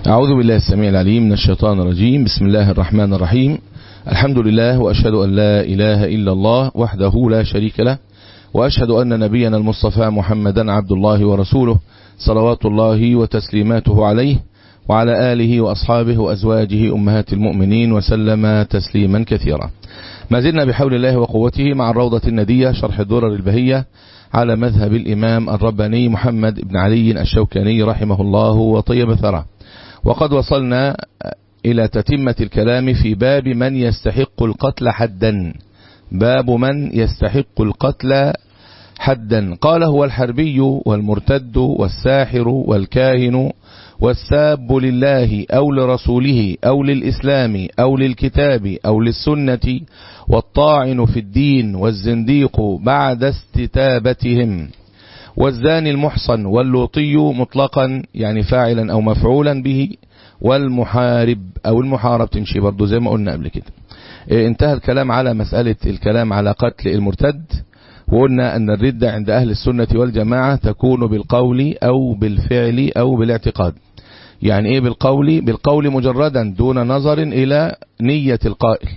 أعوذ بالله السميع العليم من الشيطان الرجيم بسم الله الرحمن الرحيم الحمد لله وأشهد أن لا إله إلا الله وحده لا شريك له وأشهد أن نبينا المصطفى محمدا عبد الله ورسوله صلوات الله وتسليماته عليه وعلى آله وأصحابه وأزواجه أمهات المؤمنين وسلم تسليما كثيرا ما زلنا بحول الله وقوته مع الروضة الندية شرح الدرر البهية على مذهب الإمام الرباني محمد بن علي الشوكاني رحمه الله وطيب ثرى وقد وصلنا إلى تتمة الكلام في باب من يستحق القتل حدا باب من يستحق القتل حدا قال هو الحربي والمرتد والساحر والكاهن والساب لله أو لرسوله أو للإسلام أو للكتاب أو للسنة والطاعن في الدين والزنديق بعد استتابتهم والزاني المحصن واللوطي مطلقا يعني فاعلا أو مفعولا به والمحارب أو المحارب تمشي برضو زي ما قلنا قبل كده انتهى الكلام على مسألة الكلام على قتل المرتد وقلنا أن الردة عند أهل السنة والجماعة تكون بالقول أو بالفعل أو بالاعتقاد يعني إيه بالقول بالقول مجردا دون نظر إلى نية القائل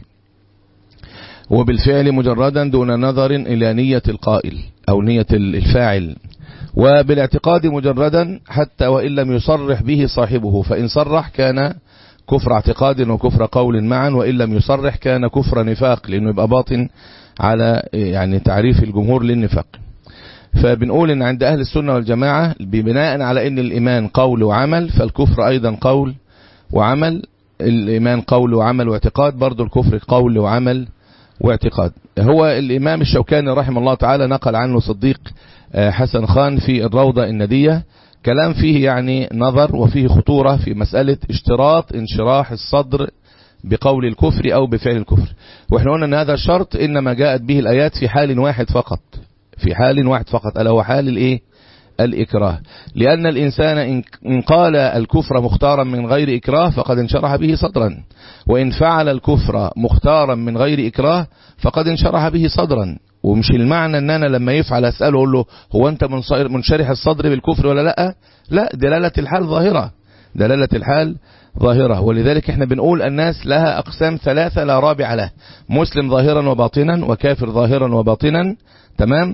وبالفعل مجردا دون نظر إلى نية القائل أو نية الفاعل وبالاعتقاد مجردا حتى وإن لم يصرح به صاحبه فإن صرح كان كفر اعتقاد وكفر قول معا وإن لم يصرح كان كفر نفاق لأنه يبقى باطن على يعني تعريف الجمهور للنفاق فبنقول ان عند اهل السنة والجماعة ببناء على ان الايمان قول وعمل فالكفر ايضا قول وعمل الايمان قول وعمل واعتقاد برضو الكفر قول وعمل واعتقاد هو الامام الشوكاني رحمه الله تعالى نقل عنه صديق حسن خان في الروضة الندية كلام فيه يعني نظر وفيه خطورة في مسألة اشتراط انشراح الصدر بقول الكفر أو بفعل الكفر واحنا قلنا أن هذا الشرط إنما جاءت به الآيات في حال واحد فقط في حال واحد فقط ألا هو حال الإيه الإكراه لأن الإنسان إن قال الكفر مختارا من غير إكراه فقد انشرح به صدرا وإن فعل الكفر مختارا من غير إكراه فقد انشرح به صدرا ومش المعنى ان انا لما يفعل اساله اقول له هو انت منشرح الصدر بالكفر ولا لا لا دلاله الحال ظاهره دلاله الحال ظاهره ولذلك احنا بنقول الناس لها اقسام ثلاثه لا رابع له مسلم ظاهرا وباطنا وكافر ظاهرا وباطنا تمام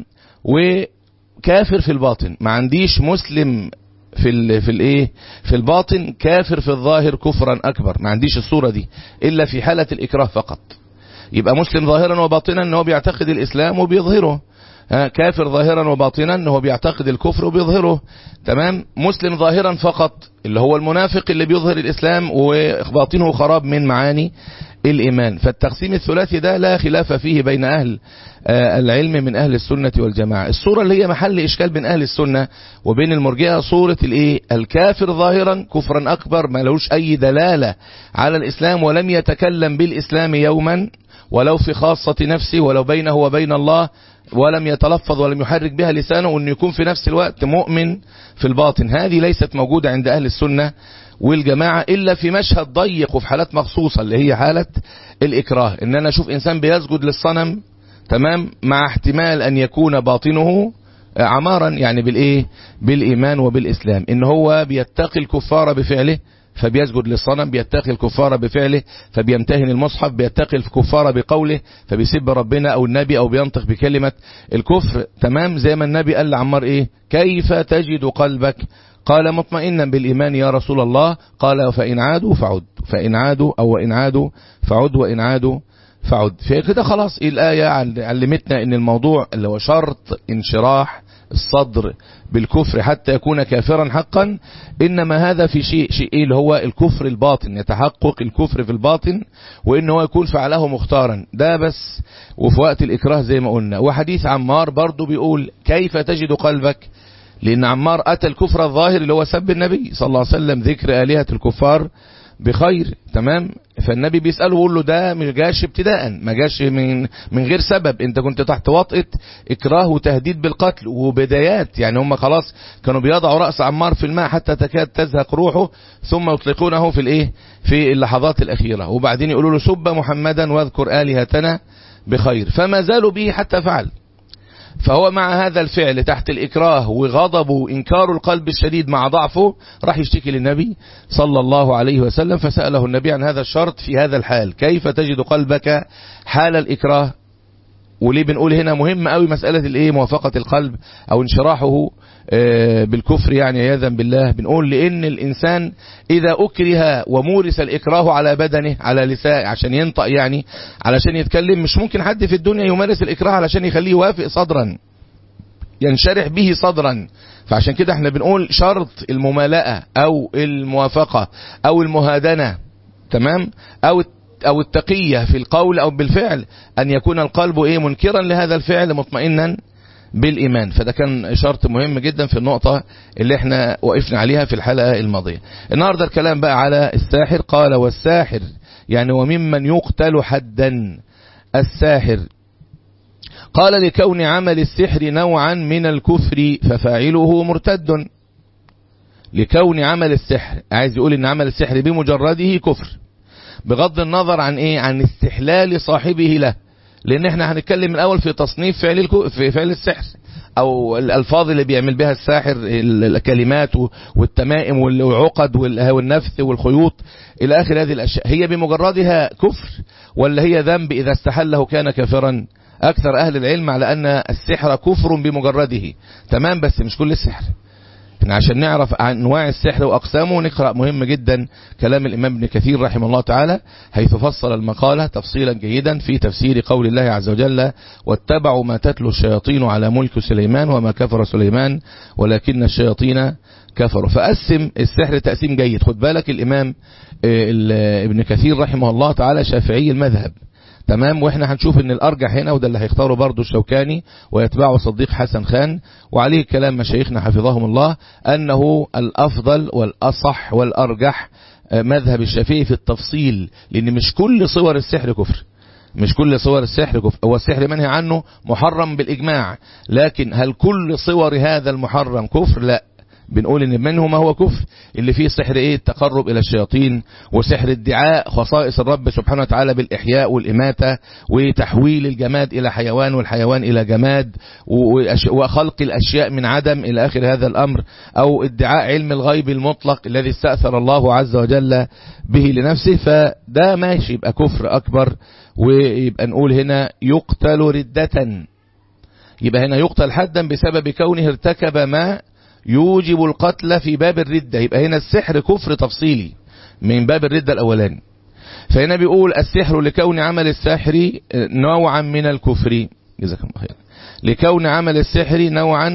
وكافر في الباطن ما عنديش مسلم في ال في الايه في الباطن كافر في الظاهر كفرا اكبر ما عنديش الصوره دي الا في حاله الاكراه فقط يبقى مسلم ظاهرا وباطنا ان هو بيعتقد الاسلام وبيظهره كافر ظاهرا وباطنا ان هو بيعتقد الكفر وبيظهره تمام مسلم ظاهرا فقط اللي هو المنافق اللي بيظهر الاسلام وباطنه خراب من معاني الايمان فالتقسيم الثلاثي ده لا خلاف فيه بين اهل العلم من اهل السنة والجماعة الصورة اللي هي محل اشكال بين اهل السنة وبين المرجئة صورة الايه الكافر ظاهرا كفرا اكبر ما لهوش اي دلالة على الاسلام ولم يتكلم بالاسلام يوما ولو في خاصة نفسه ولو بينه وبين الله ولم يتلفظ ولم يحرك بها لسانه وأنه يكون في نفس الوقت مؤمن في الباطن هذه ليست موجودة عند أهل السنة والجماعة إلا في مشهد ضيق وفي حالات مخصوصة اللي هي حالة الإكراه إن أنا أشوف إنسان بيسجد للصنم تمام مع احتمال أن يكون باطنه عمارا يعني بالإيه بالإيمان وبالإسلام إن هو بيتقي الكفار بفعله فبيسجد للصنم بيتقي الكفار بفعله فبيمتهن المصحف بيتقي الكفار بقوله فبيسب ربنا او النبي او بينطق بكلمة الكفر تمام زي ما النبي قال لعمار ايه كيف تجد قلبك قال مطمئنا بالإيمان يا رسول الله قال فإن عادوا فعد فإن عادوا أو وإن عادوا فعد وإن عادوا فعد في كده خلاص الآية علمتنا ان الموضوع اللي هو شرط انشراح الصدر بالكفر حتى يكون كافرا حقا إنما هذا في شيء شيء اللي هو الكفر الباطن يتحقق الكفر في الباطن وإن هو يكون فعله مختارا ده بس وفي وقت الإكراه زي ما قلنا وحديث عمار برضو بيقول كيف تجد قلبك لأن عمار أتى الكفر الظاهر اللي هو سب النبي صلى الله عليه وسلم ذكر آلهة الكفار بخير تمام فالنبي بيسأله ويقول له ده مش جاش ابتداء ما جاش من من غير سبب انت كنت تحت وطئة اكراه وتهديد بالقتل وبدايات يعني هم خلاص كانوا بيضعوا رأس عمار في الماء حتى تكاد تزهق روحه ثم يطلقونه في الايه في اللحظات الاخيرة وبعدين يقولوا له سب محمدا واذكر آلهتنا بخير فما زالوا به حتى فعل فهو مع هذا الفعل تحت الإكراه وغضبه وإنكار القلب الشديد مع ضعفه راح يشتكي للنبي صلى الله عليه وسلم فسأله النبي عن هذا الشرط في هذا الحال كيف تجد قلبك حال الإكراه وليه بنقول هنا مهم قوي مسألة الايه موافقة القلب او انشراحه بالكفر يعني عياذا بالله بنقول لان الانسان اذا اكره ومورس الاكراه على بدنه على لسانه عشان ينطق يعني علشان يتكلم مش ممكن حد في الدنيا يمارس الاكراه علشان يخليه يوافق صدرا ينشرح به صدرا فعشان كده احنا بنقول شرط الممالأة او الموافقة او المهادنة تمام او او التقية في القول او بالفعل ان يكون القلب ايه منكرا لهذا الفعل مطمئنا بالايمان فده كان شرط مهم جدا في النقطة اللي احنا وقفنا عليها في الحلقة الماضية النهاردة الكلام بقى على الساحر قال والساحر يعني وممن يقتل حدا الساحر قال لكون عمل السحر نوعا من الكفر ففاعله مرتد لكون عمل السحر عايز يقول ان عمل السحر بمجرده كفر بغض النظر عن ايه عن استحلال صاحبه له لان احنا هنتكلم الاول في تصنيف فعل الكو في فعل السحر او الالفاظ اللي بيعمل بها الساحر الكلمات والتمائم والعقد والنفث والخيوط الى اخر هذه الاشياء هي بمجردها كفر ولا هي ذنب اذا استحله كان كافرا اكثر اهل العلم على ان السحر كفر بمجرده تمام بس مش كل السحر احنا عشان نعرف انواع السحر واقسامه نقرا مهم جدا كلام الامام ابن كثير رحمه الله تعالى حيث فصل المقاله تفصيلا جيدا في تفسير قول الله عز وجل واتبعوا ما تتلو الشياطين على ملك سليمان وما كفر سليمان ولكن الشياطين كفروا فقسم السحر تقسيم جيد خد بالك الامام ابن كثير رحمه الله تعالى شافعي المذهب تمام واحنا هنشوف ان الارجح هنا وده اللي هيختاره برضه الشوكاني ويتبعه صديق حسن خان وعليه كلام مشايخنا حفظهم الله انه الافضل والاصح والارجح مذهب الشافعي في التفصيل لان مش كل صور السحر كفر مش كل صور السحر كفر هو السحر منهي عنه محرم بالاجماع لكن هل كل صور هذا المحرم كفر لا بنقول ان منه ما هو كفر اللي فيه سحر ايه التقرب الى الشياطين وسحر ادعاء خصائص الرب سبحانه وتعالى بالاحياء والاماتة وتحويل الجماد الى حيوان والحيوان الى جماد وخلق الاشياء من عدم الى اخر هذا الامر او ادعاء علم الغيب المطلق الذي استأثر الله عز وجل به لنفسه فده ماشي يبقى كفر اكبر ويبقى نقول هنا يقتل ردة يبقى هنا يقتل حدا بسبب كونه ارتكب ما يوجب القتل في باب الردة يبقى هنا السحر كفر تفصيلي من باب الردة الأولاني فهنا بيقول السحر لكون عمل الساحر نوعا من الكفر جزاكم الله خير لكون عمل السحر نوعا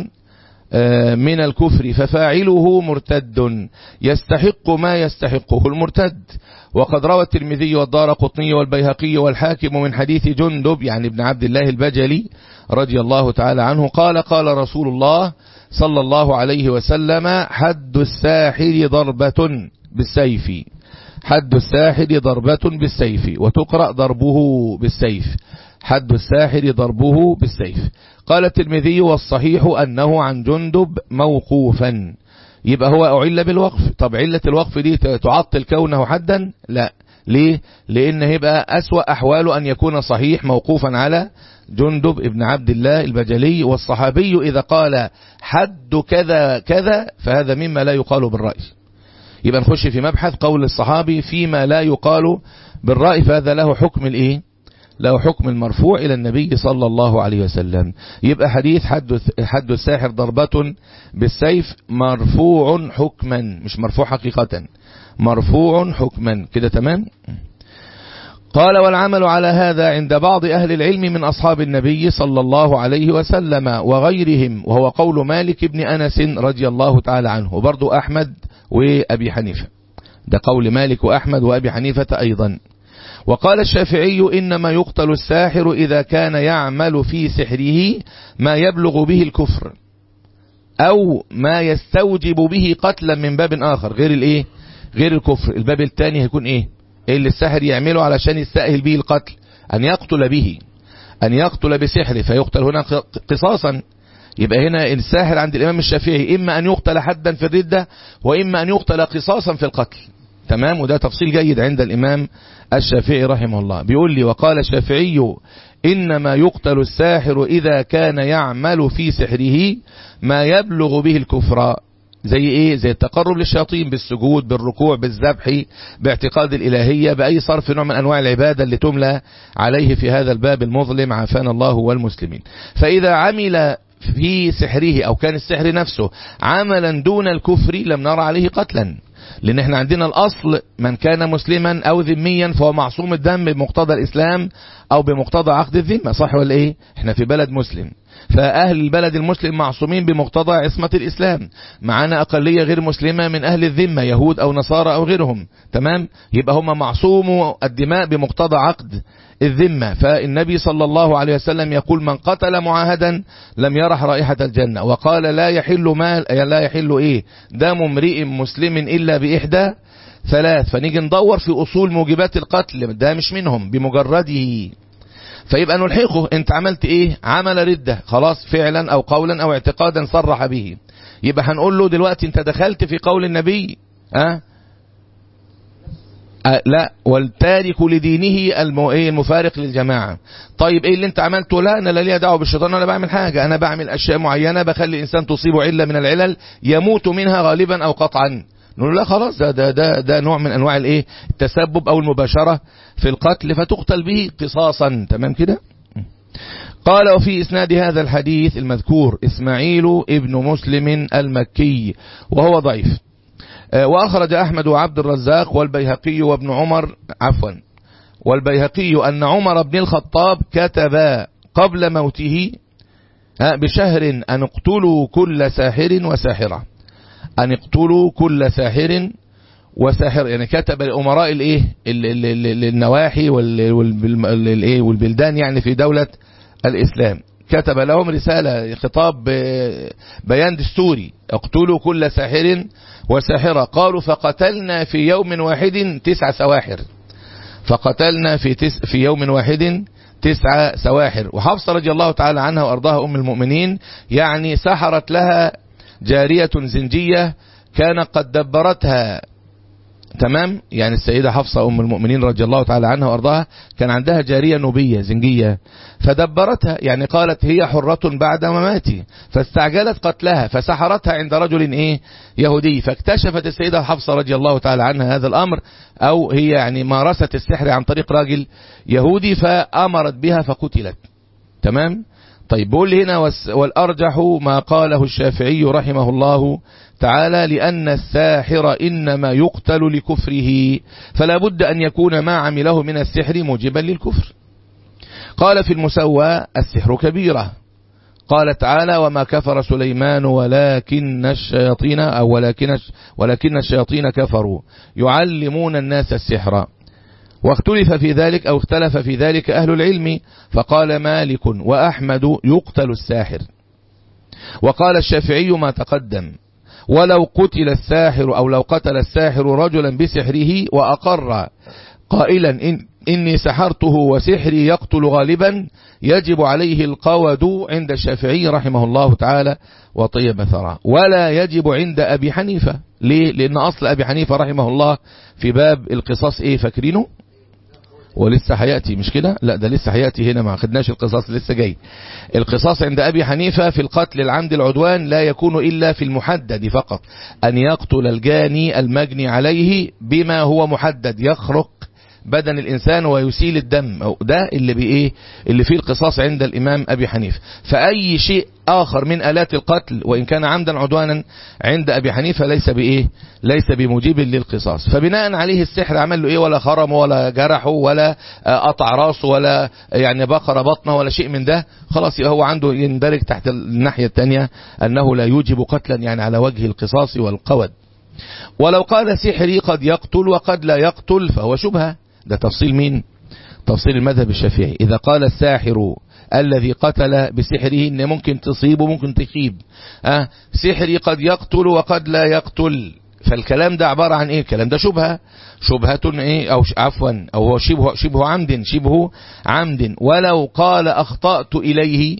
من الكفر ففاعله مرتد يستحق ما يستحقه المرتد وقد روى الترمذي والدار قطني والبيهقي والحاكم من حديث جندب يعني ابن عبد الله البجلي رضي الله تعالى عنه قال قال رسول الله صلى الله عليه وسلم حد الساحر ضربة بالسيف حد الساحر ضربة بالسيف وتقرأ ضربه بالسيف حد الساحر ضربه بالسيف قال الترمذي والصحيح أنه عن جندب موقوفا يبقى هو أعل بالوقف طب علة الوقف دي تعطل كونه حدا لا ليه لأن هيبقى أسوأ أحواله أن يكون صحيح موقوفا على جندب ابن عبد الله البجلي والصحابي إذا قال حد كذا كذا فهذا مما لا يقال بالرأي يبقى نخش في مبحث قول الصحابي فيما لا يقال بالرأي فهذا له حكم الايه له حكم المرفوع إلى النبي صلى الله عليه وسلم يبقى حديث حد, حد الساحر ضربة بالسيف مرفوع حكما مش مرفوع حقيقة مرفوع حكما كده تمام قال والعمل على هذا عند بعض أهل العلم من أصحاب النبي صلى الله عليه وسلم وغيرهم وهو قول مالك بن أنس رضي الله تعالى عنه وبرضو أحمد وأبي حنيفة ده قول مالك وأحمد وأبي حنيفة أيضا وقال الشافعي إنما يقتل الساحر إذا كان يعمل في سحره ما يبلغ به الكفر أو ما يستوجب به قتلا من باب آخر غير الإيه غير الكفر الباب الثاني هيكون إيه إيه اللي الساحر يعمله علشان يستأهل به القتل أن يقتل به أن يقتل بسحره فيقتل هنا قصاصا يبقى هنا الساحر عند الإمام الشافعي إما أن يقتل حدا في الردة وإما أن يقتل قصاصا في القتل تمام وده تفصيل جيد عند الإمام الشافعي رحمه الله بيقول لي وقال الشافعي إنما يقتل الساحر إذا كان يعمل في سحره ما يبلغ به الكفر زي ايه زي التقرب للشياطين بالسجود بالركوع بالذبح باعتقاد الالهية باي صرف نوع من انواع العبادة اللي تملى عليه في هذا الباب المظلم عافانا الله والمسلمين فاذا عمل في سحره او كان السحر نفسه عملا دون الكفر لم نرى عليه قتلا لان احنا عندنا الاصل من كان مسلما او ذميا فهو معصوم الدم بمقتضى الاسلام او بمقتضى عقد الذمة صح ولا ايه احنا في بلد مسلم فأهل البلد المسلم معصومين بمقتضى عصمة الإسلام معانا أقلية غير مسلمة من أهل الذمة يهود أو نصارى أو غيرهم تمام يبقى هم معصوموا الدماء بمقتضى عقد الذمة فالنبي صلى الله عليه وسلم يقول من قتل معاهدا لم يرح رائحة الجنة وقال لا يحل مال لا يحل إيه دم امرئ مسلم إلا بإحدى ثلاث فنيجي ندور في أصول موجبات القتل ده مش منهم بمجرده فيبقى نلحقه انت عملت ايه عمل ردة خلاص فعلا او قولا او اعتقادا صرح به يبقى هنقول له دلوقتي انت دخلت في قول النبي أه؟ أه لا والتارك لدينه المفارق للجماعة طيب ايه اللي انت عملته لا انا لا ليا دعوه بالشيطان ولا بعمل حاجة انا بعمل اشياء معينة بخلي الانسان تصيبه علة من العلل يموت منها غالبا او قطعا نقول لا خلاص ده, ده, ده, ده نوع من انواع الايه التسبب او المباشرة في القتل فتقتل به قصاصا تمام كده قال وفي اسناد هذا الحديث المذكور اسماعيل ابن مسلم المكي وهو ضعيف واخرج احمد وعبد الرزاق والبيهقي وابن عمر عفوا والبيهقي ان عمر بن الخطاب كتب قبل موته بشهر ان اقتلوا كل ساحر وساحره أن اقتلوا كل ساحر وساحر يعني كتب الأمراء الايه النواحي والبلدان يعني في دولة الإسلام كتب لهم رسالة خطاب بيان دستوري اقتلوا كل ساحر وساحرة قالوا فقتلنا في يوم واحد تسع سواحر فقتلنا في, تس في يوم واحد تسع سواحر وحفصة رضي الله تعالى عنها وأرضاها أم المؤمنين يعني سحرت لها جارية زنجية كان قد دبرتها تمام يعني السيدة حفصة أم المؤمنين رضي الله تعالى عنها وأرضاها كان عندها جارية نوبية زنجية فدبرتها يعني قالت هي حرة بعد مماتي فاستعجلت قتلها فسحرتها عند رجل إيه يهودي فاكتشفت السيدة حفصة رضي الله تعالى عنها هذا الأمر أو هي يعني مارست السحر عن طريق راجل يهودي فأمرت بها فقتلت تمام طيب بقول هنا والأرجح ما قاله الشافعي رحمه الله تعالى لأن الساحر إنما يقتل لكفره فلا بد أن يكون ما عمله من السحر موجبا للكفر قال في المسوى السحر كبيرة قال تعالى وما كفر سليمان ولكن الشياطين أو ولكن, ولكن الشياطين كفروا يعلمون الناس السحر واختلف في ذلك أو اختلف في ذلك أهل العلم فقال مالك وأحمد يقتل الساحر وقال الشافعي ما تقدم ولو قتل الساحر أو لو قتل الساحر رجلا بسحره وأقر قائلا إن إني سحرته وسحري يقتل غالبا يجب عليه القود عند الشافعي رحمه الله تعالى وطيب ثرى ولا يجب عند أبي حنيفة ليه؟ لأن أصل أبي حنيفة رحمه الله في باب القصاص إيه فاكرينه ولسه هياتي مش كده لا ده لسه هياتي هنا ما خدناش القصاص لسه جاي القصاص عند ابي حنيفه في القتل العمد العدوان لا يكون الا في المحدد فقط ان يقتل الجاني المجني عليه بما هو محدد يخرق بدن الإنسان ويسيل الدم ده اللي بإيه اللي فيه القصاص عند الإمام أبي حنيفة فأي شيء آخر من آلات القتل وإن كان عمدا عدوانا عند أبي حنيفة ليس بإيه ليس بموجب للقصاص فبناء عليه السحر عمل له إيه ولا خرمه ولا جرحه ولا قطع راسه ولا يعني بقر بطنه ولا شيء من ده خلاص يبقى هو عنده يندرج تحت الناحية الثانية أنه لا يوجب قتلا يعني على وجه القصاص والقود ولو قال سحري قد يقتل وقد لا يقتل فهو شبهه ده تفصيل مين تفصيل المذهب الشافعي إذا قال الساحر الذي قتل بسحره إن ممكن تصيب وممكن تخيب أه سحري قد يقتل وقد لا يقتل فالكلام ده عبارة عن ايه الكلام ده شبهة شبهة ايه او عفوا او هو شبه, شبه عمد شبه عمد ولو قال اخطأت اليه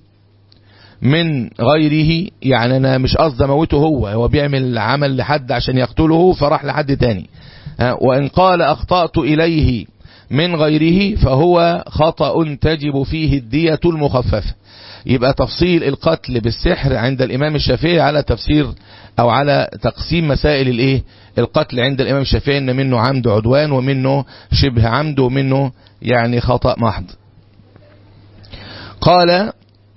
من غيره يعني انا مش قصد موته هو هو بيعمل عمل لحد عشان يقتله فراح لحد تاني وإن قال أخطأت إليه من غيره فهو خطأ تجب فيه الدية المخففة يبقى تفصيل القتل بالسحر عند الإمام الشافعي على تفسير أو على تقسيم مسائل الإيه القتل عند الإمام الشافعي إن منه عمد عدوان ومنه شبه عمد ومنه يعني خطأ محض قال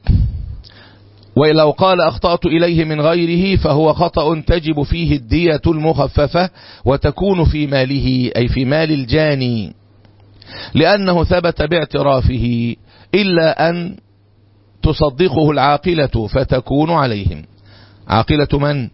ولو قال أخطأت إليه من غيره فهو خطأ تجب فيه الدية المخففة وتكون في ماله أي في مال الجاني لأنه ثبت باعترافه إلا أن تصدقه العاقلة فتكون عليهم عاقلة من؟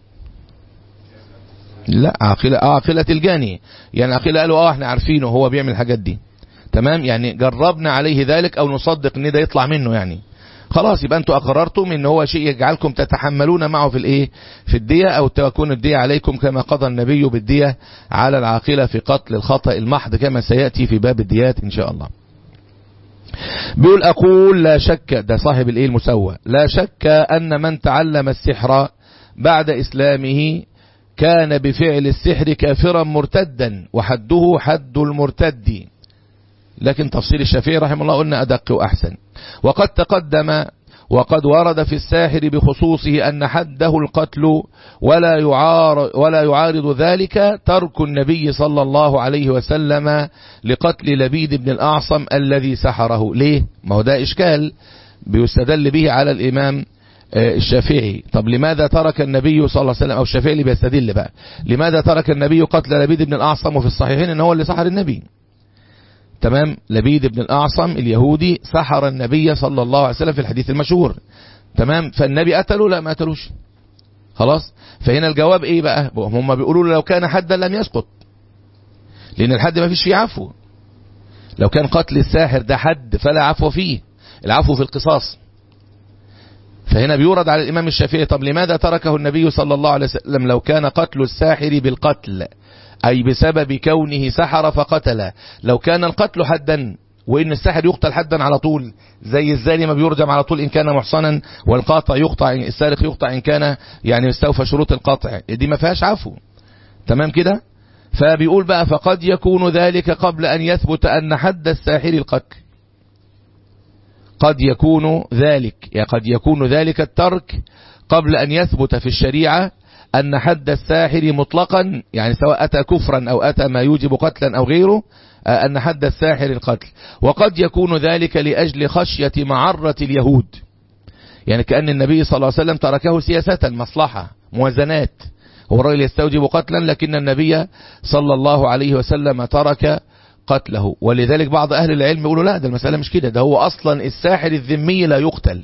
لا عاقلة عاقلة الجاني يعني عاقلة قالوا اه احنا عارفينه هو بيعمل الحاجات دي تمام يعني جربنا عليه ذلك او نصدق ان ده يطلع منه يعني خلاص يبقى انتوا اقررتم ان هو شيء يجعلكم تتحملون معه في الايه في الدية او تكون الدية عليكم كما قضى النبي بالدية على العاقلة في قتل الخطأ المحض كما سيأتي في باب الديات ان شاء الله بيقول اقول لا شك ده صاحب الايه المسوى لا شك ان من تعلم السحر بعد اسلامه كان بفعل السحر كافرا مرتدا وحده حد المرتد لكن تفصيل الشافعي رحمه الله قلنا أدق وأحسن وقد تقدم وقد ورد في الساحر بخصوصه أن حده القتل ولا يعارض, ولا يعارض ذلك ترك النبي صلى الله عليه وسلم لقتل لبيد بن الأعصم الذي سحره ليه؟ ما هو ده إشكال بيستدل به على الإمام الشافعي طب لماذا ترك النبي صلى الله عليه وسلم أو الشافعي اللي بيستدل بقى لماذا ترك النبي قتل لبيد بن الأعصم وفي الصحيحين ان هو اللي سحر النبي تمام لبيد بن الأعصم اليهودي سحر النبي صلى الله عليه وسلم في الحديث المشهور تمام فالنبي قتله لا ما قتلوش خلاص فهنا الجواب ايه بقى هم بيقولوا لو كان حدا لم يسقط لان الحد ما فيش فيه عفو لو كان قتل الساحر ده حد فلا عفو فيه العفو في القصاص فهنا بيورد على الإمام الشافعي طب لماذا تركه النبي صلى الله عليه وسلم لو كان قتل الساحر بالقتل أي بسبب كونه سحر فقتل لو كان القتل حدا وإن الساحر يقتل حدا على طول زي الزاني ما بيرجم على طول إن كان محصنا والقاطع يقطع السارق يقطع إن كان يعني استوفى شروط القطع دي ما فيهاش عفو تمام كده فبيقول بقى فقد يكون ذلك قبل أن يثبت أن حد الساحر القتل قد يكون ذلك يعني قد يكون ذلك الترك قبل أن يثبت في الشريعة أن حد الساحر مطلقا يعني سواء أتى كفرا أو أتى ما يوجب قتلا أو غيره أن حد الساحر القتل وقد يكون ذلك لأجل خشية معرة اليهود يعني كأن النبي صلى الله عليه وسلم تركه سياسة مصلحة موازنات هو الرجل يستوجب قتلا لكن النبي صلى الله عليه وسلم ترك قتله ولذلك بعض أهل العلم يقولوا لا ده المسألة مش كده ده هو أصلا الساحر الذمي لا يقتل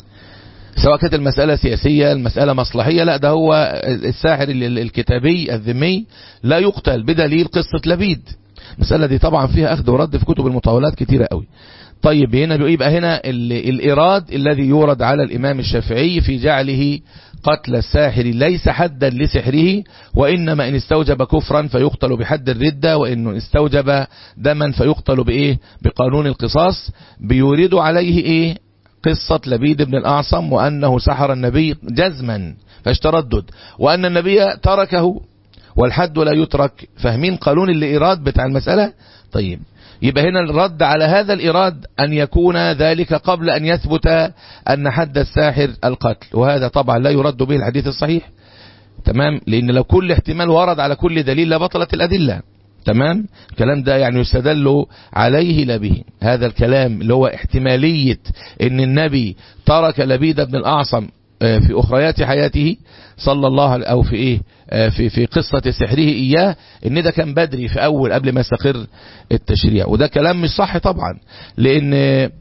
سواء كانت المسألة سياسية المسألة مصلحية لا ده هو الساحر الكتابي الذمي لا يقتل بدليل قصة لبيد المسألة دي طبعا فيها أخذ ورد في كتب المطاولات كتيرة قوي طيب هنا يبقى هنا الإيراد الذي يورد على الإمام الشافعي في جعله قتل الساحر ليس حدا لسحره وإنما إن استوجب كفرا فيقتل بحد الردة وإن استوجب دما فيقتل بإيه بقانون القصاص بيورد عليه إيه قصة لبيد بن الأعصم وأنه سحر النبي جزما فاش تردد وأن النبي تركه والحد لا يترك فاهمين قانون الإيراد بتاع المسألة طيب يبقى هنا الرد على هذا الإيراد أن يكون ذلك قبل أن يثبت أن حد الساحر القتل وهذا طبعا لا يرد به الحديث الصحيح تمام لأن لو كل احتمال ورد على كل دليل لبطلت الأدلة تمام الكلام ده يعني يستدل عليه لا به هذا الكلام اللي هو احتمالية ان النبي ترك لبيد بن الأعصم في أخريات حياته صلى الله عليه أو في إيه في في قصة سحره إياه إن ده كان بدري في أول قبل ما يستقر التشريع وده كلام مش صح طبعا لأن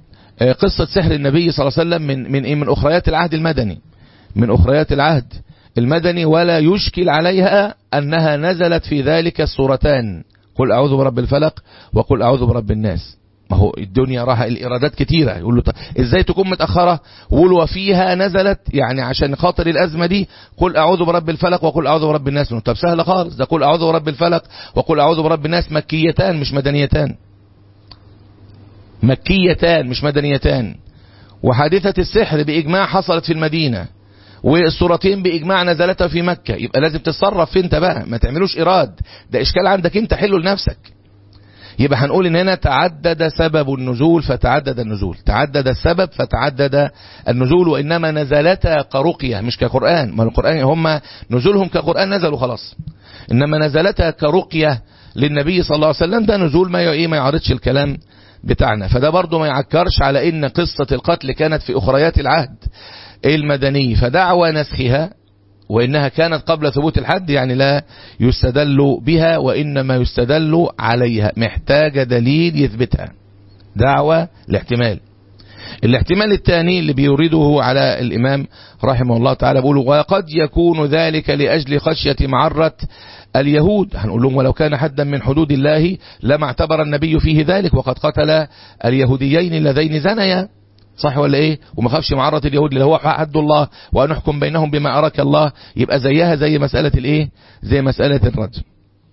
قصة سحر النبي صلى الله عليه وسلم من من إيه من أخريات العهد المدني من أخريات العهد المدني ولا يشكل عليها أنها نزلت في ذلك السورتان قل أعوذ برب الفلق وقل أعوذ برب الناس ما هو الدنيا راها الإرادات كتيرة يقول له إزاي تكون متأخرة وقول وفيها نزلت يعني عشان خاطر الأزمة دي قل أعوذ برب الفلق وقل أعوذ برب الناس طب سهلة خالص ده قل أعوذ برب الفلق وقل أعوذ برب الناس مكيتان مش مدنيتان مكيتان مش مدنيتان وحادثة السحر بإجماع حصلت في المدينة والصورتين بإجماع نزلتها في مكة يبقى لازم تتصرف في انت بقى ما تعملوش إراد ده إشكال عندك انت حله لنفسك يبقى هنقول ان هنا تعدد سبب النزول فتعدد النزول تعدد السبب فتعدد النزول وانما نزلتا كرقية مش كقرآن ما القرآن هم نزولهم كقرآن نزلوا خلاص انما نزلتا كرقية للنبي صلى الله عليه وسلم ده نزول ما ايه ما يعرضش الكلام بتاعنا فده برضو ما يعكرش على ان قصة القتل كانت في اخريات العهد المدني فدعوى نسخها وإنها كانت قبل ثبوت الحد يعني لا يستدل بها وإنما يستدل عليها محتاجة دليل يثبتها دعوة الاحتمال الاحتمال الثاني اللي بيريده على الإمام رحمه الله تعالى بيقول وقد يكون ذلك لأجل خشية معرة اليهود هنقول لهم ولو كان حدا من حدود الله لما اعتبر النبي فيه ذلك وقد قتل اليهوديين اللذين زنيا صح ولا ايه وما خافش معرة اليهود اللي هو حد الله ونحكم بينهم بما أراك الله يبقى زيها زي مسألة الايه زي مسألة الرجم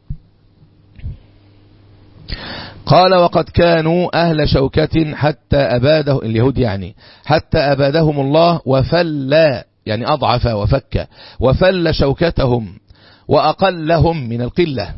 قال وقد كانوا أهل شوكة حتى أباده اليهود يعني حتى أبادهم الله وفل يعني أضعف وفك وفل شوكتهم وأقلهم من القلة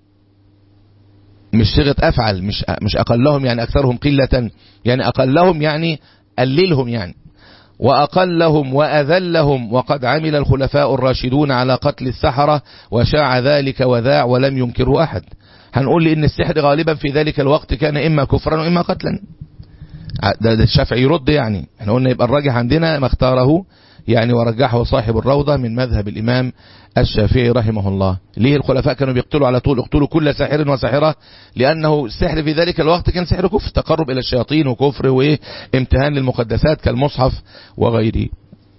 مش صيغة أفعل مش مش أقلهم يعني أكثرهم قلة يعني أقلهم يعني قللهم يعني وأقلهم وأذلهم وقد عمل الخلفاء الراشدون على قتل السحرة وشاع ذلك وذاع ولم ينكره أحد هنقول لي إن السحر غالبا في ذلك الوقت كان إما كفرا وإما قتلا ده, ده الشافعي يرد يعني احنا قلنا يبقى الراجح عندنا ما اختاره يعني ورجحه صاحب الروضة من مذهب الإمام الشافعي رحمه الله ليه الخلفاء كانوا بيقتلوا على طول اقتلوا كل ساحر وساحرة لأنه السحر في ذلك الوقت كان سحر كفر تقرب إلى الشياطين وكفر وامتهان للمقدسات كالمصحف وغيره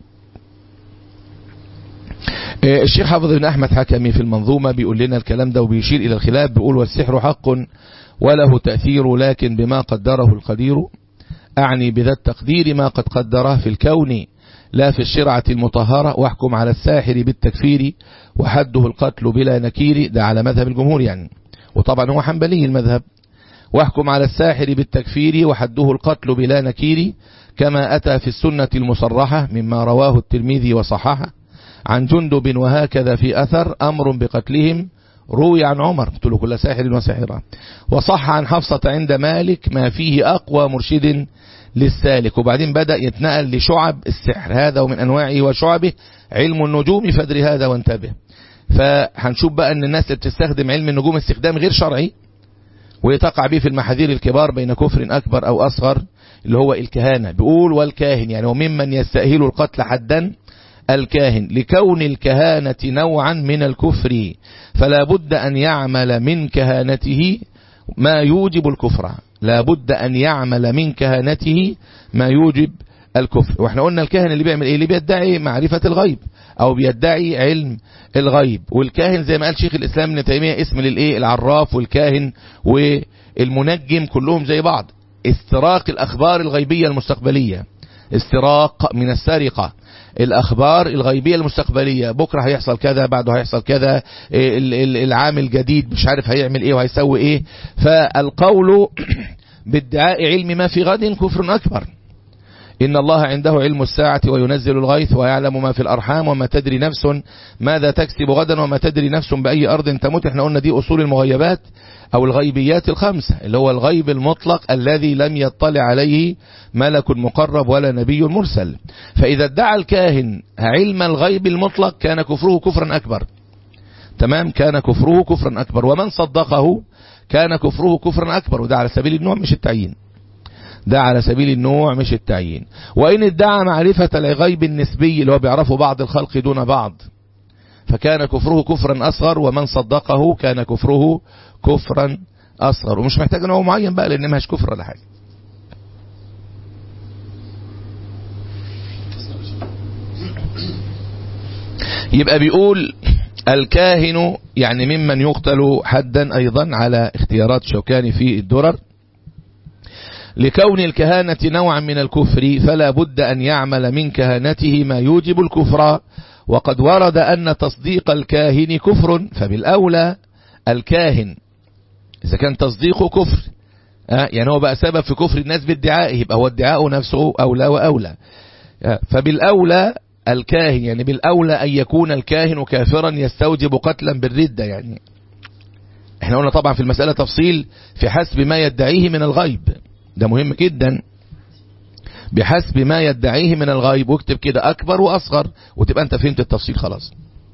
الشيخ حافظ بن أحمد حكمي في المنظومة بيقول لنا الكلام ده وبيشير إلى الخلاف بيقول والسحر حق وله تأثير لكن بما قدره القدير أعني بذا التقدير ما قد قدره في الكون لا في الشرعة المطهرة واحكم على الساحر بالتكفير وحده القتل بلا نكير ده على مذهب الجمهور يعني وطبعا هو حنبلي المذهب واحكم على الساحر بالتكفير وحده القتل بلا نكير كما أتى في السنة المصرحة مما رواه الترمذي وصححه عن جندب وهكذا في أثر أمر بقتلهم روي عن عمر قتلوا كل ساحر وساحرة وصح عن حفصة عند مالك ما فيه أقوى مرشد للسالك وبعدين بدأ يتنقل لشعب السحر هذا ومن أنواعه وشعبه علم النجوم فادري هذا وانتبه فهنشوف بقى أن الناس اللي بتستخدم علم النجوم استخدام غير شرعي ويتقع به في المحاذير الكبار بين كفر أكبر أو أصغر اللي هو الكهانة بيقول والكاهن يعني وممن يستأهل القتل حدا الكاهن لكون الكهانة نوعا من الكفر فلا بد أن يعمل من كهانته ما يوجب الكفر لا بد أن يعمل من كهانته ما يوجب الكفر واحنا قلنا الكاهن اللي بيعمل ايه اللي بيدعي معرفة الغيب او بيدعي علم الغيب والكاهن زي ما قال شيخ الاسلام ابن تيمية اسم للايه العراف والكاهن والمنجم كلهم زي بعض استراق الاخبار الغيبية المستقبلية استراق من السرقة الأخبار الغيبية المستقبلية بكرة هيحصل كذا بعده هيحصل كذا العام الجديد مش عارف هيعمل ايه وهيسوي ايه فالقول بادعاء علم ما في غد كفر أكبر إن الله عنده علم الساعة وينزل الغيث ويعلم ما في الأرحام وما تدري نفس ماذا تكسب غدا وما تدري نفس بأي أرض تموت احنا قلنا دي أصول المغيبات أو الغيبيات الخمسة اللي هو الغيب المطلق الذي لم يطلع عليه ملك مقرب ولا نبي مرسل فإذا ادعى الكاهن علم الغيب المطلق كان كفره كفرا أكبر تمام كان كفره كفرا أكبر ومن صدقه كان كفره كفرا أكبر وده على سبيل النوع مش التعيين ده على سبيل النوع مش التعيين وإن ادعى معرفة الغيب النسبي اللي هو بيعرفه بعض الخلق دون بعض فكان كفره كفرا أصغر ومن صدقه كان كفره كفرا أصغر ومش محتاج نوع معين بقى لأن ماش كفر ولا حاجة يبقى بيقول الكاهن يعني ممن يقتل حدا أيضا على اختيارات شوكاني في الدرر لكون الكهانة نوعا من الكفر فلا بد أن يعمل من كهانته ما يوجب الكفر وقد ورد أن تصديق الكاهن كفر فبالأولى الكاهن إذا كان تصديقه كفر آه يعني هو بقى سبب في كفر الناس بادعائه يبقى هو ادعاءه نفسه أولى وأولى آه فبالأولى الكاهن يعني بالأولى أن يكون الكاهن كافرا يستوجب قتلا بالردة يعني احنا قلنا طبعا في المسألة تفصيل في حسب ما يدعيه من الغيب ده مهم جدا بحسب ما يدعيه من الغيب واكتب كده أكبر وأصغر وتبقى أنت فهمت التفصيل خلاص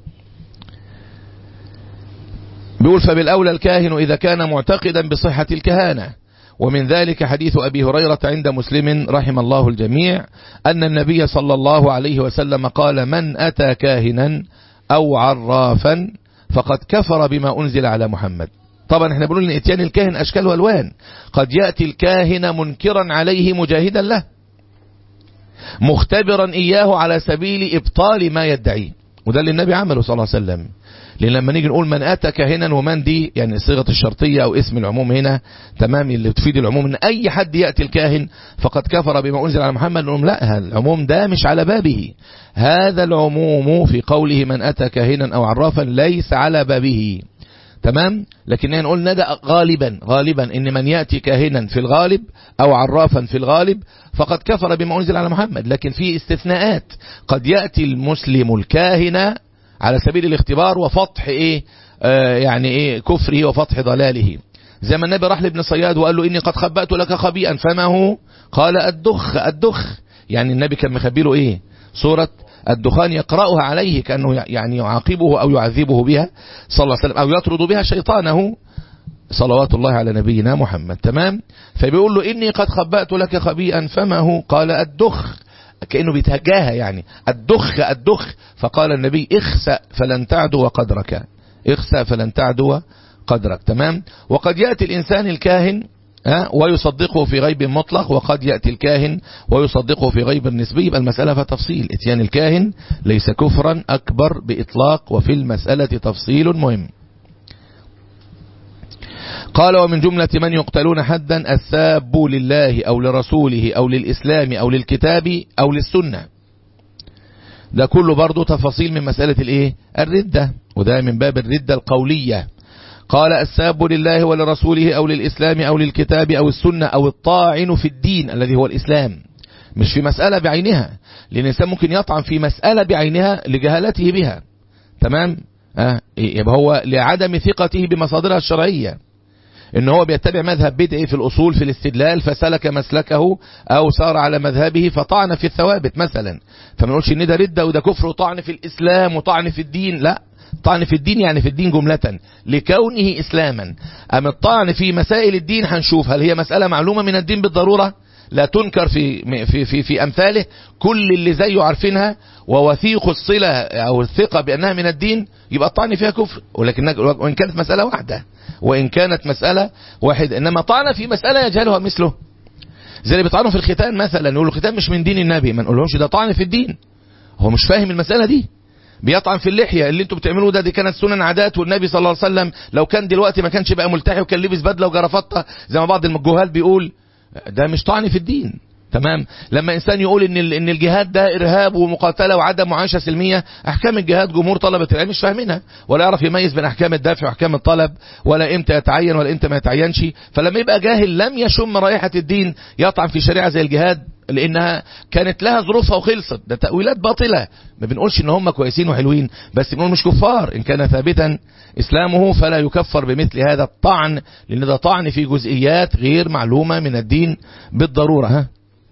بيقول فبالأولى الكاهن إذا كان معتقدا بصحة الكهانة ومن ذلك حديث أبي هريرة عند مسلم رحم الله الجميع أن النبي صلى الله عليه وسلم قال من أتى كاهنا أو عرافا فقد كفر بما أنزل على محمد طبعا احنا بنقول ان اتيان الكاهن اشكال والوان قد يأتي الكاهن منكرا عليه مجاهدا له مختبرا اياه على سبيل ابطال ما يدعيه وده اللي النبي عمله صلى الله عليه وسلم لان لما نيجي نقول من اتى كاهنا ومن دي يعني صيغه الشرطيه او اسم العموم هنا تمام اللي تفيد العموم ان اي حد ياتي الكاهن فقد كفر بما انزل على محمد نقول لا العموم ده مش على بابه هذا العموم في قوله من اتى كاهنا او عرافا ليس على بابه تمام لكننا نقول ندى غالبا غالبا ان من ياتي كاهنا في الغالب او عرافا في الغالب فقد كفر بما انزل على محمد لكن في استثناءات قد ياتي المسلم الكاهن على سبيل الاختبار وفضح ايه آه يعني ايه كفره وفضح ضلاله زي ما النبي راح لابن صياد وقال له اني قد خبأت لك خبيئا فما هو قال الدخ الدخ يعني النبي كان مخبي له ايه سورة الدخان يقرأها عليه كأنه يعني يعاقبه أو يعذبه بها صلى الله عليه وسلم أو يطرد بها شيطانه صلوات الله على نبينا محمد تمام فبيقول له إني قد خبأت لك خبيئا فما هو قال الدخ كأنه بيتهجاها يعني الدخ الدخ فقال النبي اخسأ فلن تعدو قدرك اخسأ فلن تعدو قدرك تمام وقد يأتي الإنسان الكاهن ويصدقه في غيب مطلق وقد يأتي الكاهن ويصدقه في غيب نسبي يبقى المسألة فتفصيل اتيان الكاهن ليس كفرا أكبر بإطلاق وفي المسألة تفصيل مهم قال ومن جملة من يقتلون حدا الساب لله أو لرسوله أو للإسلام أو للكتاب أو للسنة ده كله برضه تفاصيل من مسألة الايه الردة وده من باب الردة القولية قال الساب لله ولرسوله أو للإسلام أو للكتاب أو السنة أو الطاعن في الدين الذي هو الإسلام مش في مسألة بعينها لأن الإنسان ممكن يطعن في مسألة بعينها لجهالته بها تمام آه يبقى هو لعدم ثقته بمصادرها الشرعية ان هو بيتبع مذهب بدعي في الأصول في الاستدلال فسلك مسلكه أو سار على مذهبه فطعن في الثوابت مثلا فما نقولش ان ده ردة وده كفر وطعن في الإسلام وطعن في الدين لا طعن في الدين يعني في الدين جملة لكونه إسلاما أما الطعن في مسائل الدين هنشوف هل هي مسألة معلومة من الدين بالضرورة لا تنكر في, في, في, في أمثاله كل اللي زيه عارفينها ووثيق الصلة أو الثقة بأنها من الدين يبقى الطعن فيها كفر ولكن وإن كانت مسألة واحدة وإن كانت مسألة واحدة إنما طعن في مسألة يجهلها مثله زي اللي بيطعنوا في الختان مثلا يقولوا الختان مش من دين النبي ما نقولهمش ده طعن في الدين هو مش فاهم المسألة دي بيطعن في اللحية اللي انتوا بتعملوه ده دي كانت سنن عادات والنبي صلى الله عليه وسلم لو كان دلوقتي ما كانش بقى ملتحي وكان لبس بدله وجرافطه زي ما بعض الجهال بيقول ده مش طعن في الدين تمام لما انسان يقول ان ان الجهاد ده ارهاب ومقاتله وعدم معاشه سلميه احكام الجهاد جمهور طلبه العلم مش فاهمينها ولا يعرف يميز بين احكام الدافع واحكام الطلب ولا امتى يتعين ولا امتى ما يتعينش فلما يبقى جاهل لم يشم رائحه الدين يطعن في شريعه زي الجهاد لانها كانت لها ظروفها وخلصت ده تاويلات باطله ما بنقولش ان هم كويسين وحلوين بس بنقول مش كفار ان كان ثابتا اسلامه فلا يكفر بمثل هذا الطعن لان ده طعن في جزئيات غير معلومه من الدين بالضروره ها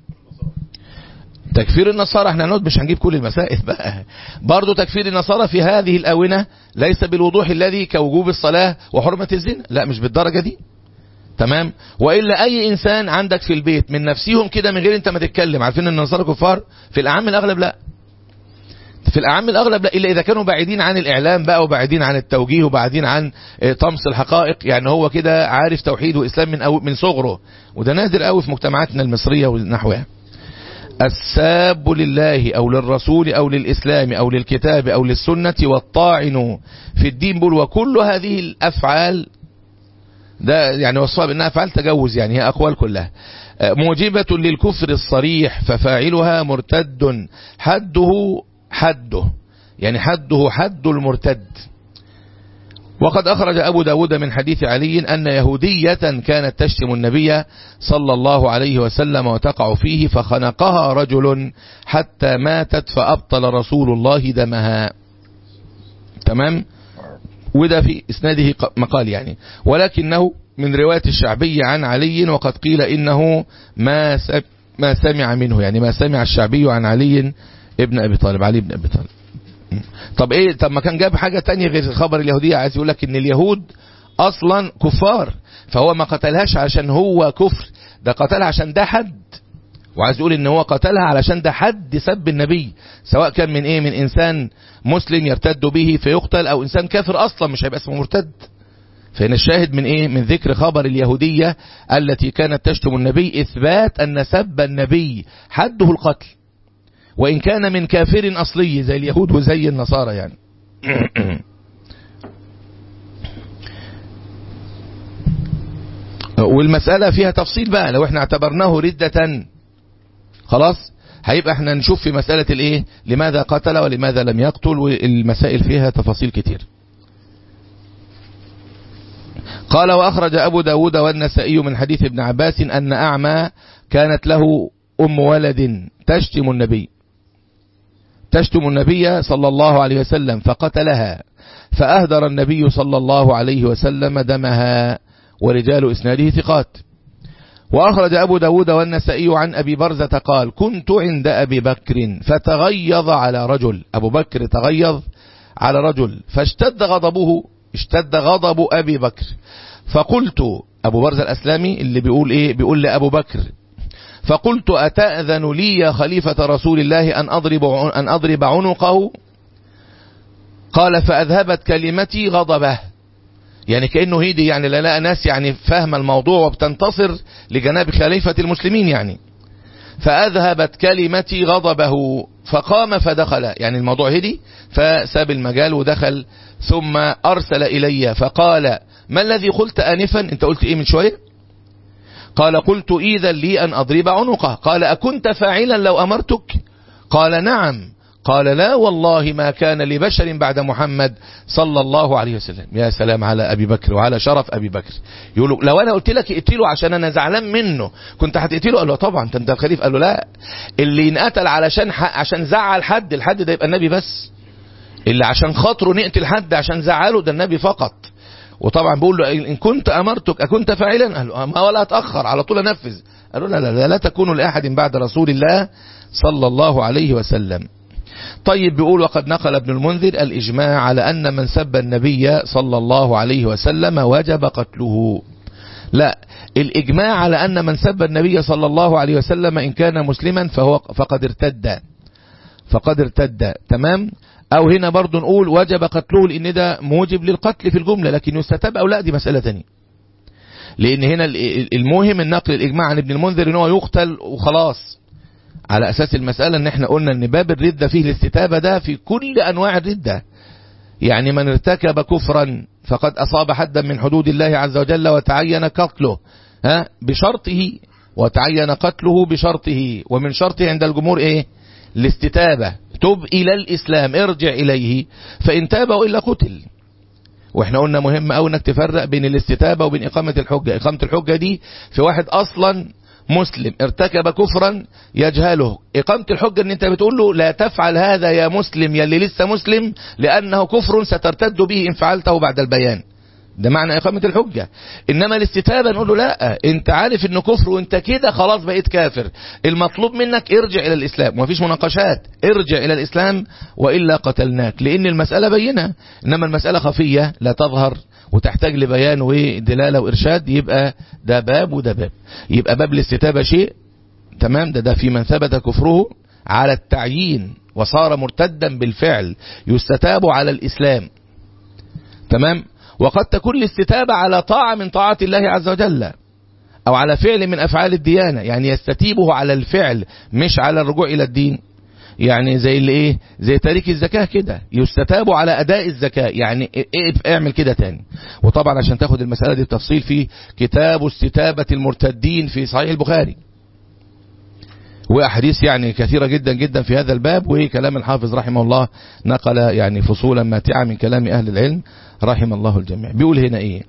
تكفير النصارى احنا هنقعد مش هنجيب كل المسائل بقى برضه تكفير النصارى في هذه الآونة ليس بالوضوح الذي كوجوب الصلاة وحرمة الزنا لا مش بالدرجة دي تمام وإلا أي إنسان عندك في البيت من نفسهم كده من غير أنت ما تتكلم عارفين أن النصارى كفار في الأعم الأغلب لا في الأعم الأغلب لا إلا إذا كانوا بعيدين عن الإعلام بقى وبعيدين عن التوجيه وبعيدين عن طمس الحقائق يعني هو كده عارف توحيد وإسلام من أو من صغره وده نادر قوي في مجتمعاتنا المصرية ونحوها الساب لله أو للرسول أو للإسلام أو للكتاب أو للسنة والطاعن في الدين بل وكل هذه الأفعال ده يعني وصفها بأنها أفعال تجوز يعني هي أقوال كلها موجبة للكفر الصريح ففاعلها مرتد حده حده يعني حده حد المرتد وقد أخرج أبو داود من حديث علي أن يهودية كانت تشتم النبي صلى الله عليه وسلم وتقع فيه فخنقها رجل حتى ماتت فأبطل رسول الله دمها تمام وده في إسناده مقال يعني ولكنه من رواية الشعبي عن علي وقد قيل إنه ما ما سمع منه يعني ما سمع الشعبي عن علي ابن أبي طالب علي بن أبي طالب طب ايه طب ما كان جاب حاجة تانية غير خبر اليهودية عايز يقول لك ان اليهود اصلا كفار فهو ما قتلهاش عشان هو كفر ده قتلها عشان ده حد وعايز يقول ان هو قتلها علشان ده حد سب النبي سواء كان من ايه من انسان مسلم يرتد به فيقتل او انسان كافر اصلا مش هيبقى اسمه مرتد فهنا الشاهد من ايه من ذكر خبر اليهودية التي كانت تشتم النبي اثبات ان سب النبي حده القتل وان كان من كافر اصلي زي اليهود وزي النصارى يعني والمسألة فيها تفصيل بقى لو احنا اعتبرناه ردة خلاص هيبقى احنا نشوف في مسألة الايه لماذا قتل ولماذا لم يقتل والمسائل فيها تفاصيل كتير قال وأخرج أبو داود والنسائي من حديث ابن عباس أن أعمى كانت له أم ولد تشتم النبي تشتم النبي صلى الله عليه وسلم فقتلها فأهدر النبي صلى الله عليه وسلم دمها ورجال إسناده ثقات وأخرج أبو داود والنسائي عن أبي برزة قال كنت عند أبي بكر فتغيظ على رجل أبو بكر تغيظ على رجل فاشتد غضبه اشتد غضب أبي بكر فقلت أبو برزة الأسلامي اللي بيقول إيه بيقول لأبو بكر فقلت أتأذن لي يا خليفة رسول الله أن أضرب, أن أضرب عنقه قال فأذهبت كلمتي غضبه يعني كأنه هيدي يعني لا لا ناس يعني فاهمة الموضوع وبتنتصر لجناب خليفة المسلمين يعني فأذهبت كلمتي غضبه فقام فدخل يعني الموضوع هدي فساب المجال ودخل ثم أرسل إلي فقال ما الذي قلت آنفا انت قلت ايه من شوية قال قلت إذا لي أن أضرب عنقه قال أكنت فاعلا لو أمرتك قال نعم قال لا والله ما كان لبشر بعد محمد صلى الله عليه وسلم يا سلام على أبي بكر وعلى شرف أبي بكر يقولوا لو أنا قلت لك اقتله عشان أنا زعلان منه كنت هتقتله قال له طبعا انت الخليفة قال له لا اللي ينقتل علشان عشان زعل حد الحد ده يبقى النبي بس اللي عشان خاطره نقتل حد عشان زعله ده النبي فقط وطبعا بيقول له إن كنت أمرتك أكنت فاعلا قال له ما ولا أتأخر على طول أنفذ قالوا لا لا لا, لا تكون لأحد بعد رسول الله صلى الله عليه وسلم طيب بيقول وقد نقل ابن المنذر الإجماع على أن من سب النبي صلى الله عليه وسلم وجب قتله لا الإجماع على أن من سب النبي صلى الله عليه وسلم إن كان مسلما فهو فقد ارتد فقد ارتد تمام أو هنا برضو نقول وجب قتله لأن ده موجب للقتل في الجملة لكن يستتاب أو لا دي مسألة تانية لأن هنا المهم النقل الإجماع عن ابن المنذر ان هو يقتل وخلاص على أساس المسألة ان احنا قلنا ان باب الردة فيه الاستتابة ده في كل أنواع الردة يعني من ارتكب كفرا فقد أصاب حدا من حدود الله عز وجل وتعين قتله ها بشرطه وتعين قتله بشرطه ومن شرطه عند الجمهور ايه الاستتابة تب إلى الإسلام ارجع إليه فإن تاب وإلا قتل واحنا قلنا مهم أو انك تفرق بين الاستتابة وبين إقامة الحجة إقامة الحجة دي في واحد أصلا مسلم ارتكب كفرا يجهله إقامة الحجة ان انت بتقول له لا تفعل هذا يا مسلم يلي لسه مسلم لأنه كفر سترتد به إن فعلته بعد البيان ده معنى إقامة الحجة إنما الاستتابة نقول له لا انت عارف انه كفر وانت كده خلاص بقيت كافر المطلوب منك ارجع إلى الإسلام ومفيش مناقشات ارجع إلى الإسلام وإلا قتلناك لأن المسألة بينة إنما المسألة خفية لا تظهر وتحتاج لبيان ودلالة وإرشاد يبقى ده باب وده باب يبقى باب الاستتابة شيء تمام ده ده في من ثبت كفره على التعيين وصار مرتدا بالفعل يستتاب على الإسلام تمام وقد تكون الاستتابة على طاعة من طاعات الله عز وجل أو على فعل من أفعال الديانة يعني يستتيبه على الفعل مش على الرجوع إلى الدين يعني زي اللي ايه زي تاريك الزكاة كده يستتاب على اداء الزكاة يعني إيه اعمل كده تاني وطبعا عشان تاخد المسألة دي بتفصيل في كتاب استتابة المرتدين في صحيح البخاري وأحاديث يعني كثيرة جدا جدا في هذا الباب وكلام الحافظ رحمه الله نقل يعني فصولا ماتعة من كلام أهل العلم رحم الله الجميع بيقول هنا إيه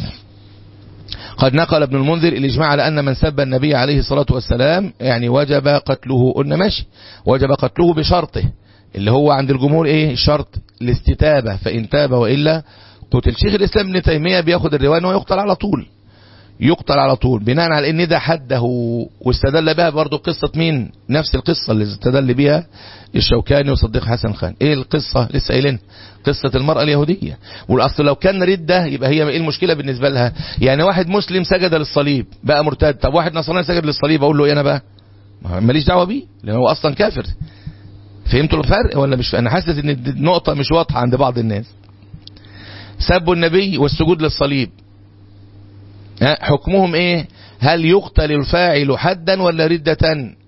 قد نقل ابن المنذر الإجماع على أن من سب النبي عليه الصلاة والسلام يعني وجب قتله قلنا ماشي وجب قتله بشرطه اللي هو عند الجمهور ايه شرط الاستتابة فإن تاب وإلا قتل شيخ الإسلام ابن تيمية بياخد الرواية أنه يقتل على طول يقتل على طول بناء على ان ده حده واستدل بها برضه قصة مين نفس القصة اللي استدل بها الشوكاني وصديق حسن خان ايه القصة لسه قايلين قصة المرأة اليهودية والاصل لو كان ردة يبقى هي ايه المشكلة بالنسبة لها يعني واحد مسلم سجد للصليب بقى مرتد طب واحد نصراني سجد للصليب اقول له ايه انا بقى ماليش دعوة بيه لان هو اصلا كافر فهمتوا الفرق ولا مش انا حاسس ان النقطة مش واضحة عند بعض الناس سبوا النبي والسجود للصليب حكمهم ايه هل يقتل الفاعل حدا ولا ردة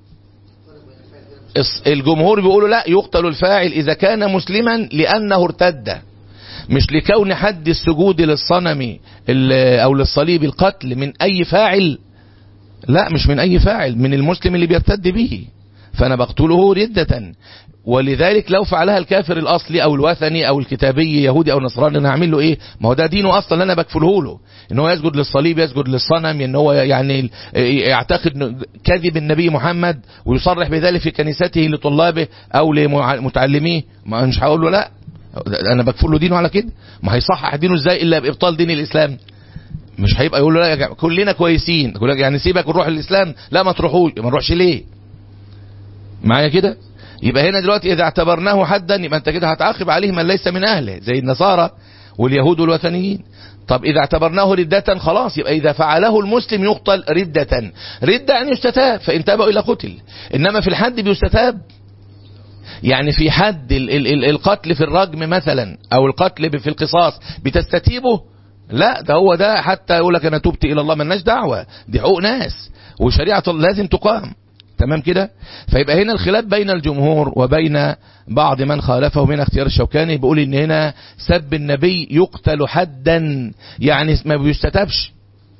الجمهور بيقولوا لا يقتل الفاعل اذا كان مسلما لانه ارتد مش لكون حد السجود للصنم او للصليب القتل من اي فاعل لا مش من اي فاعل من المسلم اللي بيرتد به فانا بقتله ردة ولذلك لو فعلها الكافر الاصلي او الوثني او الكتابي يهودي او نصراني انا هعمل له ايه ما هو ده دينه اصلا اللي انا بكفله له ان هو يسجد للصليب يسجد للصنم ان هو يعني يعتقد كذب النبي محمد ويصرح بذلك في كنيسته لطلابه او لمتعلميه ما مش هقول له لا انا بكفل له دينه على كده ما هيصحح دينه ازاي الا بابطال دين الاسلام مش هيبقى يقول له لا كلنا كويسين يقول لك يعني سيبك ونروح الاسلام لا ما تروحوش ما نروحش ليه معايا كده يبقى هنا دلوقتي إذا اعتبرناه حدا يبقى أنت كده هتعاقب عليه من ليس من أهله زي النصارى واليهود والوثنيين طب إذا اعتبرناه ردة خلاص يبقى إذا فعله المسلم يقتل ردة ردة أن يستتاب فإن تابوا إلى قتل إنما في الحد بيستتاب يعني في حد ال ال ال القتل في الرجم مثلا أو القتل في القصاص بتستتيبه لا ده هو ده حتى يقول لك أنا تبت إلى الله ملناش دعوة دي حقوق ناس وشريعة لازم تقام تمام كده فيبقى هنا الخلاف بين الجمهور وبين بعض من خالفه من اختيار الشوكاني بيقول ان هنا سب النبي يقتل حدا يعني ما بيستتابش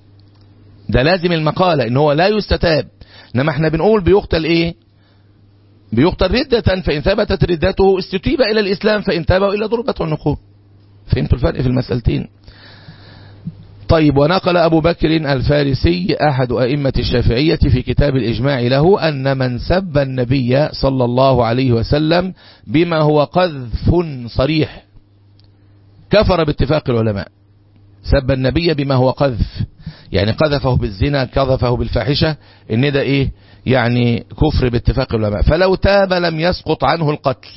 ده لازم المقالة ان هو لا يستتاب انما احنا بنقول بيقتل ايه بيقتل ردة فإن ثبتت ردته استتيب إلى الإسلام فإن تاب إلى ضربة النقود فهمتوا الفرق في المسألتين طيب ونقل أبو بكر الفارسي أحد أئمة الشافعية في كتاب الإجماع له أن من سب النبي صلى الله عليه وسلم بما هو قذف صريح كفر باتفاق العلماء سب النبي بما هو قذف يعني قذفه بالزنا قذفه بالفاحشة ان ده ايه يعني كفر باتفاق العلماء فلو تاب لم يسقط عنه القتل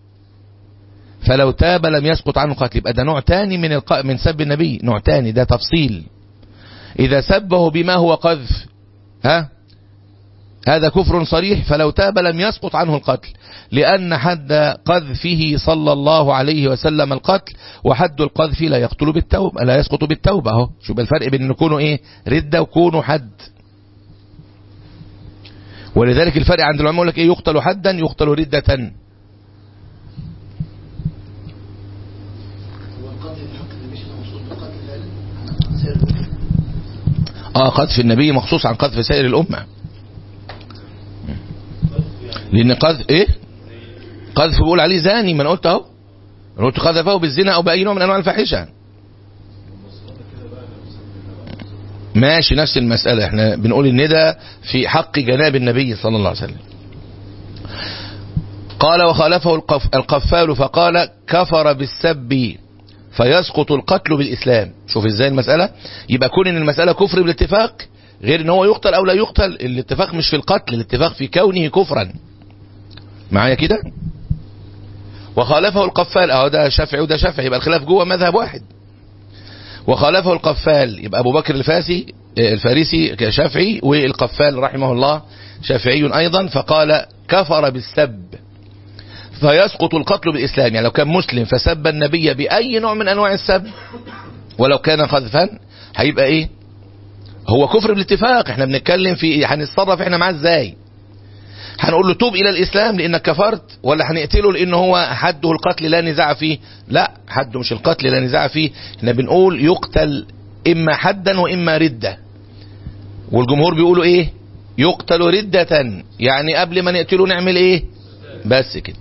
فلو تاب لم يسقط عنه قتل يبقى ده نوع تاني من الق... من سب النبي نوع تاني ده تفصيل إذا سبه بما هو قذف ها هذا كفر صريح فلو تاب لم يسقط عنه القتل لأن حد قذفه صلى الله عليه وسلم القتل وحد القذف لا يقتل بالتوبة لا يسقط بالتوبة اهو شوف الفرق بين يكونوا ايه ردة وكونوا حد ولذلك الفرق عند العلماء يقول لك ايه يقتل حدا يقتل ردة اه قذف النبي مخصوص عن قذف سائر الأمة لأن قذف ايه قذف بيقول عليه زاني ما انا قلت اهو انا قلت قذفه بالزنا او بأي نوع من انواع الفاحشة ماشي نفس المسألة احنا بنقول ان ده في حق جناب النبي صلى الله عليه وسلم قال وخالفه القف القفال فقال كفر بالسب فيسقط القتل بالإسلام شوف ازاي المسألة يبقى كون ان المسألة كفر بالاتفاق غير ان هو يقتل او لا يقتل الاتفاق مش في القتل الاتفاق في كونه كفرا معايا كده وخالفه القفال اهو ده شافعي وده شافعي يبقى الخلاف جوه مذهب واحد وخالفه القفال يبقى ابو بكر الفاسي الفارسي كشافعي والقفال رحمه الله شافعي ايضا فقال كفر بالسب فيسقط القتل بالإسلام يعني لو كان مسلم فسب النبي بأي نوع من أنواع السب ولو كان قذفا هيبقى إيه هو كفر بالاتفاق احنا بنتكلم في هنتصرف احنا معاه ازاي هنقول له توب الى الاسلام لانك كفرت ولا هنقتله لان هو حده القتل لا نزاع فيه لا حده مش القتل لا نزاع فيه احنا بنقول يقتل اما حدا واما ردة والجمهور بيقولوا ايه يقتل ردة يعني قبل ما نقتله نعمل ايه بس كده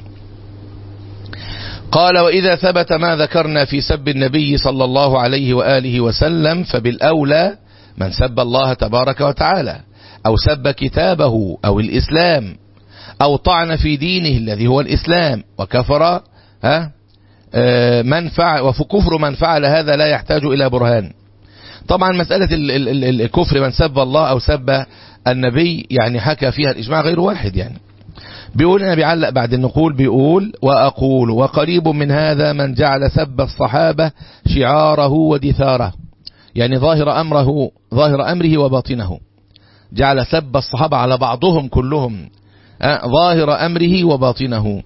قال وإذا ثبت ما ذكرنا في سب النبي صلى الله عليه وآله وسلم فبالأولى من سب الله تبارك وتعالى أو سب كتابه أو الإسلام أو طعن في دينه الذي هو الإسلام وكفر ها منفع وفي كفر من فعل هذا لا يحتاج إلى برهان طبعا مسألة الكفر من سب الله أو سب النبي يعني حكى فيها الإجماع غير واحد يعني بيقول أنا بيعلق بعد النقول بيقول وأقول وقريب من هذا من جعل سب الصحابة شعاره ودثاره يعني ظاهر أمره ظاهر أمره وباطنه جعل سب الصحابة على بعضهم كلهم ظاهر أمره وباطنه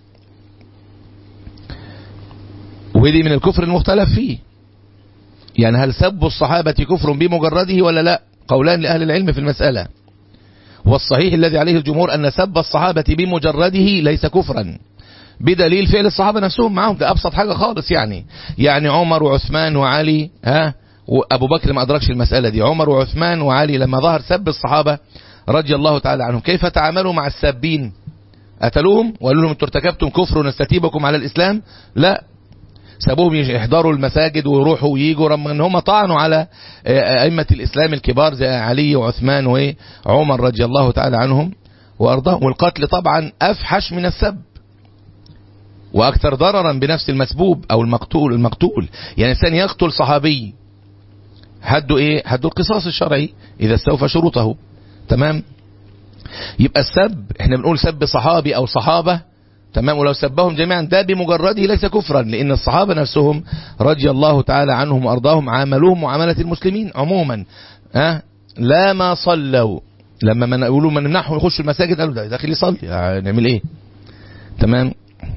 ودي من الكفر المختلف فيه يعني هل سب الصحابة كفر بمجرده ولا لا قولان لأهل العلم في المسألة والصحيح الذي عليه الجمهور أن سب الصحابة بمجرده ليس كفرا بدليل فعل الصحابة نفسهم معهم ده أبسط حاجة خالص يعني يعني عمر وعثمان وعلي ها وأبو بكر ما أدركش المسألة دي عمر وعثمان وعلي لما ظهر سب الصحابة رضي الله تعالى عنهم كيف تعاملوا مع السابين قتلوهم وقالوا لهم انتوا ارتكبتم كفر ونستتيبكم على الإسلام لا سابوهم يحضروا المساجد ويروحوا وييجوا رغم ان هم طعنوا على ائمه الاسلام الكبار زي علي وعثمان وعمر رضي الله تعالى عنهم وارضاهم والقتل طبعا افحش من السب واكثر ضررا بنفس المسبوب او المقتول المقتول يعني انسان يقتل صحابي حده ايه حده القصاص الشرعي اذا استوفى شروطه تمام يبقى السب احنا بنقول سب صحابي او صحابه تمام ولو سبهم جميعا ده بمجرده ليس كفرا لأن الصحابة نفسهم رضي الله تعالى عنهم وأرضاهم عاملوهم معاملة المسلمين عموما أه؟ لا ما صلوا لما من يقولوا من نمنعهم يخشوا المساجد قالوا ده داخل يصلي نعمل ايه تمام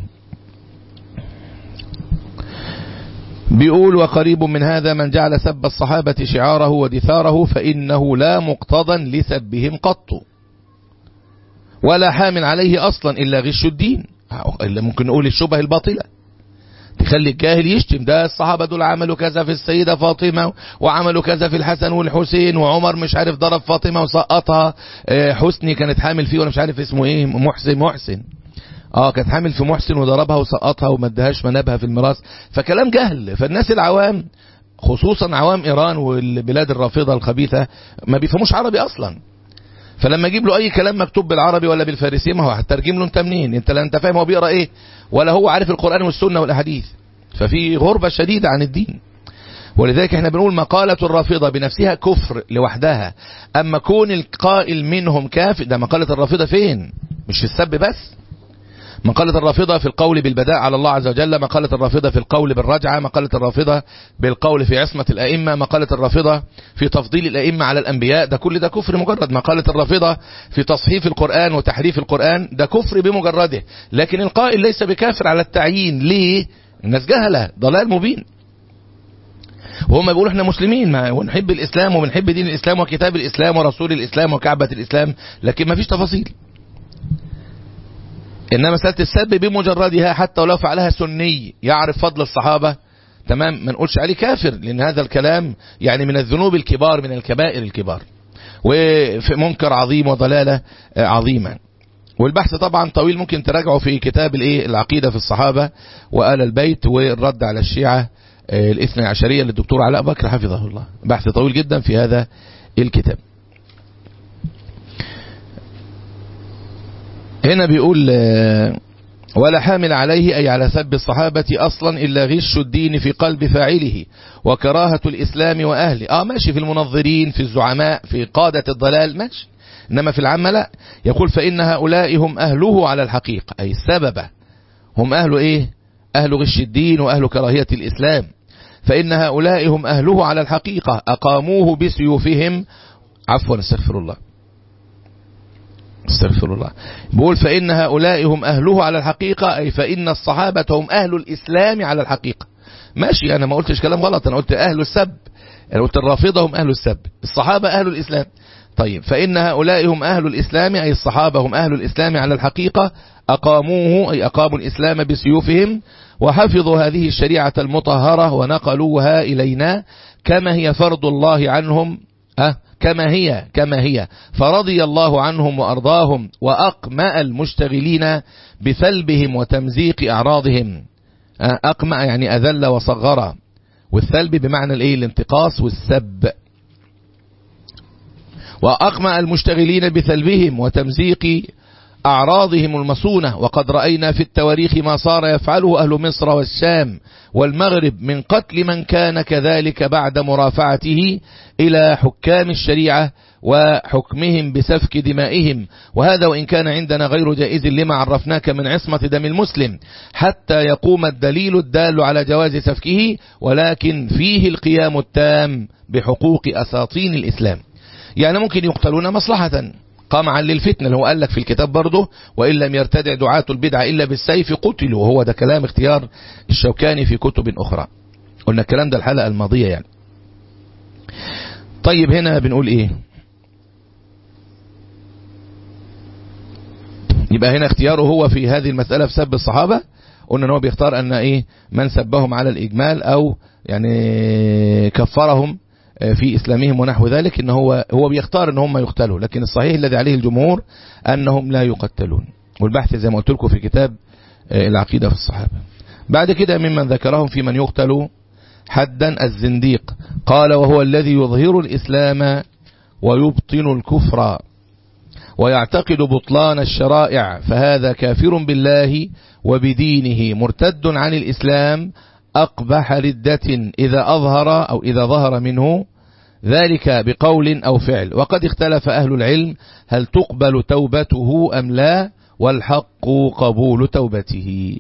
بيقول وقريب من هذا من جعل سب الصحابة شعاره ودثاره فإنه لا مقتضى لسبهم قط ولا حامل عليه أصلا إلا غش الدين إلا ممكن نقول الشبه الباطلة تخلي الجاهل يشتم ده الصحابة دول عملوا كذا في السيدة فاطمة وعملوا كذا في الحسن والحسين وعمر مش عارف ضرب فاطمة وسقطها حسني كانت حامل فيه ولا مش عارف اسمه ايه محسن محسن اه كانت حامل في محسن وضربها وسقطها وما ادهاش منابها في الميراث فكلام جهل فالناس العوام خصوصا عوام ايران والبلاد الرافضة الخبيثة ما بيفهموش عربي اصلا فلما اجيب له اي كلام مكتوب بالعربي ولا بالفارسي ما هو هترجم له انت منين انت لا انت فاهم هو بيقرا ايه ولا هو عارف القران والسنه والاحاديث ففي غربه شديده عن الدين ولذلك احنا بنقول مقالة الرافضة بنفسها كفر لوحدها اما كون القائل منهم كافر ده مقالة الرافضة فين مش في السب بس مقالة الرافضة في القول بالبداء على الله عز وجل مقالة الرافضة في القول بالرجعة مقالة الرافضة بالقول في عصمة الأئمة مقالة الرافضة في تفضيل الأئمة على الأنبياء ده كل ده كفر مجرد مقالة الرافضة في تصحيف القرآن وتحريف القرآن ده كفر بمجرده لكن القائل ليس بكافر على التعيين ليه الناس جهلة ضلال مبين وهم بيقولوا احنا مسلمين ما ونحب الإسلام وبنحب دين الإسلام وكتاب الإسلام ورسول الإسلام وكعبة الإسلام لكن ما فيش تفاصيل إنما مسألة السب بمجردها حتى ولو فعلها سني يعرف فضل الصحابة تمام ما نقولش عليه كافر لأن هذا الكلام يعني من الذنوب الكبار من الكبائر الكبار وفي منكر عظيم وضلالة عظيمة والبحث طبعا طويل ممكن تراجعه في كتاب الايه العقيدة في الصحابة وآل البيت والرد على الشيعة الاثنى عشرية للدكتور علاء بكر حفظه الله بحث طويل جدا في هذا الكتاب هنا بيقول ولا حامل عليه أي على سب الصحابة أصلا إلا غش الدين في قلب فاعله وكراهة الإسلام وأهله آه ماشي في المنظرين في الزعماء في قادة الضلال ماشي إنما في العامة لا يقول فإن هؤلاء هم أهله على الحقيقة أي السبب هم أهل إيه أهل غش الدين وأهل كراهية الإسلام فإن هؤلاء هم أهله على الحقيقة أقاموه بسيوفهم عفوا استغفر الله استغفر الله بيقول فإن هؤلاء هم أهله على الحقيقة أي فإن الصحابة هم أهل الإسلام على الحقيقة ماشي أنا ما قلتش كلام غلط أنا قلت أهل السب أنا قلت الرافضة هم أهل السب الصحابة أهل الإسلام طيب فإن هؤلاء هم أهل الإسلام أي الصحابة هم أهل الإسلام على الحقيقة أقاموه أي أقاموا الإسلام بسيوفهم وحفظوا هذه الشريعة المطهرة ونقلوها إلينا كما هي فرض الله عنهم أه كما هي كما هي فرضي الله عنهم وأرضاهم وأقمأ المشتغلين بثلبهم وتمزيق أعراضهم أقمأ يعني أذل وصغر والثلب بمعنى الايه الانتقاص والسب وأقمأ المشتغلين بثلبهم وتمزيق أعراضهم المصونة وقد رأينا في التواريخ ما صار يفعله أهل مصر والشام والمغرب من قتل من كان كذلك بعد مرافعته إلى حكام الشريعة وحكمهم بسفك دمائهم وهذا وإن كان عندنا غير جائز لما عرفناك من عصمة دم المسلم حتى يقوم الدليل الدال على جواز سفكه ولكن فيه القيام التام بحقوق أساطين الإسلام يعني ممكن يقتلون مصلحة قمعا للفتنة اللي هو قال لك في الكتاب برضه وإن لم يرتدع دعاة البدع إلا بالسيف قتلوا وهو ده كلام اختيار الشوكاني في كتب أخرى قلنا الكلام ده الحلقة الماضية يعني طيب هنا بنقول ايه يبقى هنا اختياره هو في هذه المسألة في سب الصحابة قلنا ان هو بيختار ان ايه من سبهم على الاجمال او يعني كفرهم في اسلامهم ونحو ذلك ان هو هو بيختار ان هم يقتلوا لكن الصحيح الذي عليه الجمهور انهم لا يقتلون والبحث زي ما قلت لكم في كتاب العقيدة في الصحابة بعد كده ممن ذكرهم في من يقتل حدا الزنديق قال وهو الذي يظهر الإسلام ويبطن الكفر ويعتقد بطلان الشرائع فهذا كافر بالله وبدينه مرتد عن الإسلام أقبح ردة إذا أظهر أو إذا ظهر منه ذلك بقول أو فعل وقد اختلف أهل العلم هل تقبل توبته أم لا والحق قبول توبته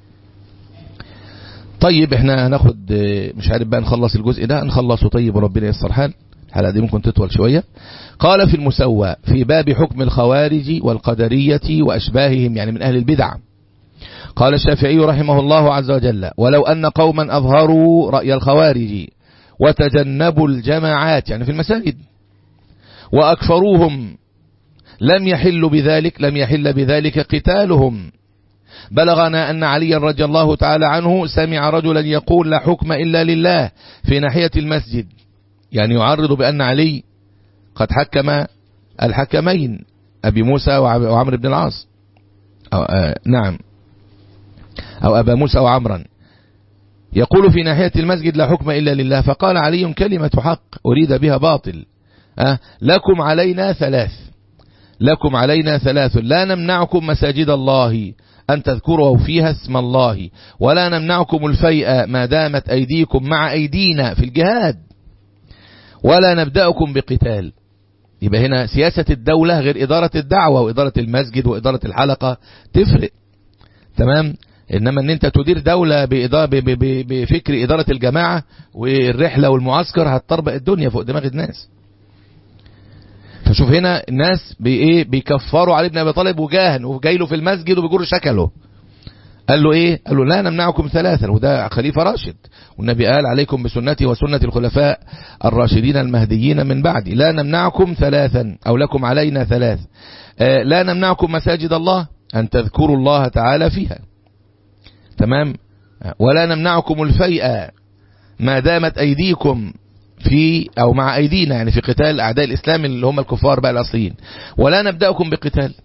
طيب احنا هناخد مش عارف بقى نخلص الجزء ده نخلصه طيب وربنا ييسر حال الحلقة دي ممكن تطول شوية قال في المسوى في باب حكم الخوارج والقدرية وأشباههم يعني من أهل البدع قال الشافعي رحمه الله عز وجل ولو أن قوما أظهروا رأي الخوارج وتجنبوا الجماعات يعني في المساجد وأكفروهم لم يحل بذلك لم يحل بذلك قتالهم بلغنا أن علي رضي الله تعالى عنه سمع رجلا يقول لا حكم إلا لله في ناحية المسجد يعني يعرض بأن علي قد حكم الحكمين أبي موسى وعمر بن العاص أو آه نعم أو أبا موسى وعمرا يقول في ناحية المسجد لا حكم إلا لله فقال علي كلمة حق أريد بها باطل أه لكم علينا ثلاث لكم علينا ثلاث لا نمنعكم مساجد الله أن تذكروا فيها اسم الله ولا نمنعكم الفيء ما دامت أيديكم مع أيدينا في الجهاد ولا نبدأكم بقتال يبقى هنا سياسة الدولة غير إدارة الدعوة وإدارة المسجد وإدارة الحلقة تفرق تمام إنما أن أنت تدير دولة بفكر إدارة الجماعة والرحلة والمعسكر هتطربق الدنيا فوق دماغ الناس فشوف هنا الناس بإيه بيكفروا علي بن أبي طالب وجاهن وجاي له في المسجد وبيجر شكله قال له ايه قال له لا نمنعكم ثلاثا وده خليفة راشد والنبي قال عليكم بسنتي وسنة الخلفاء الراشدين المهديين من بعدي لا نمنعكم ثلاثا او لكم علينا ثلاث آه لا نمنعكم مساجد الله ان تذكروا الله تعالى فيها تمام ولا نمنعكم الفيء ما دامت ايديكم في او مع ايدينا يعني في قتال اعداء الاسلام اللي هم الكفار بقى الاصليين ولا نبداكم بقتال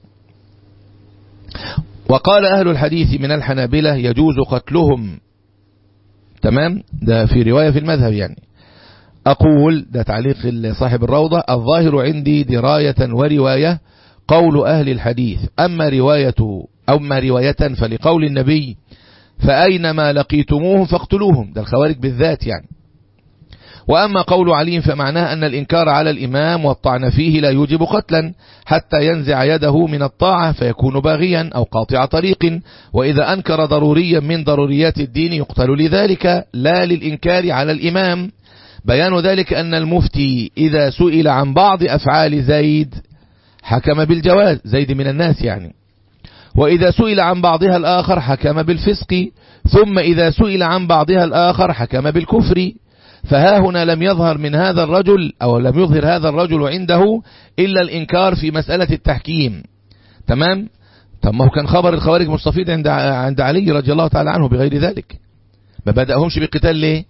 وقال أهل الحديث من الحنابلة يجوز قتلهم تمام ده في رواية في المذهب يعني أقول ده تعليق صاحب الروضة الظاهر عندي دراية ورواية قول أهل الحديث أما رواية أما رواية فلقول النبي فأينما لقيتموهم فاقتلوهم ده الخوارج بالذات يعني وأما قول علي فمعناه أن الإنكار على الإمام والطعن فيه لا يوجب قتلا حتى ينزع يده من الطاعة فيكون باغيا أو قاطع طريق وإذا أنكر ضروريا من ضروريات الدين يقتل لذلك لا للإنكار على الإمام بيان ذلك أن المفتي إذا سئل عن بعض أفعال زيد حكم بالجواز زيد من الناس يعني وإذا سئل عن بعضها الآخر حكم بالفسق ثم إذا سئل عن بعضها الآخر حكم بالكفر فها هنا لم يظهر من هذا الرجل أو لم يظهر هذا الرجل عنده إلا الإنكار في مسألة التحكيم تمام طب ما هو كان خبر الخوارج مستفيد عند عند علي رضي الله تعالى عنه بغير ذلك ما بدأهمش بالقتال ليه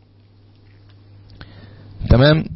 تمام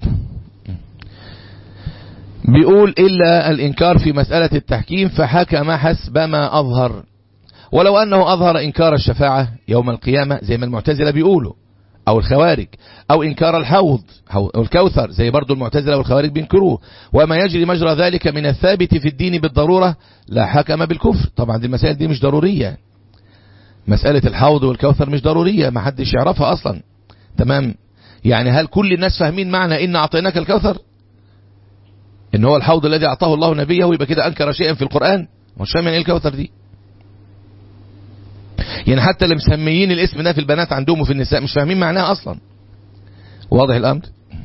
بيقول إلا الإنكار في مسألة التحكيم فحكم حسب ما أظهر ولو أنه أظهر إنكار الشفاعة يوم القيامة زي ما المعتزلة بيقولوا أو الخوارج أو إنكار الحوض أو الكوثر زي برضو المعتزلة والخوارج بينكروه وما يجري مجرى ذلك من الثابت في الدين بالضرورة لا حكم بالكفر طبعا دي المسائل دي مش ضرورية مسألة الحوض والكوثر مش ضرورية ما حدش يعرفها أصلا تمام يعني هل كل الناس فاهمين معنى إن أعطيناك الكوثر إن هو الحوض الذي أعطاه الله نبيه ويبقى كده أنكر شيئا في القرآن مش فاهم إيه الكوثر دي يعني حتى اللي مسميين الاسم ده في البنات عندهم وفي النساء مش فاهمين معناه أصلا واضح الأمر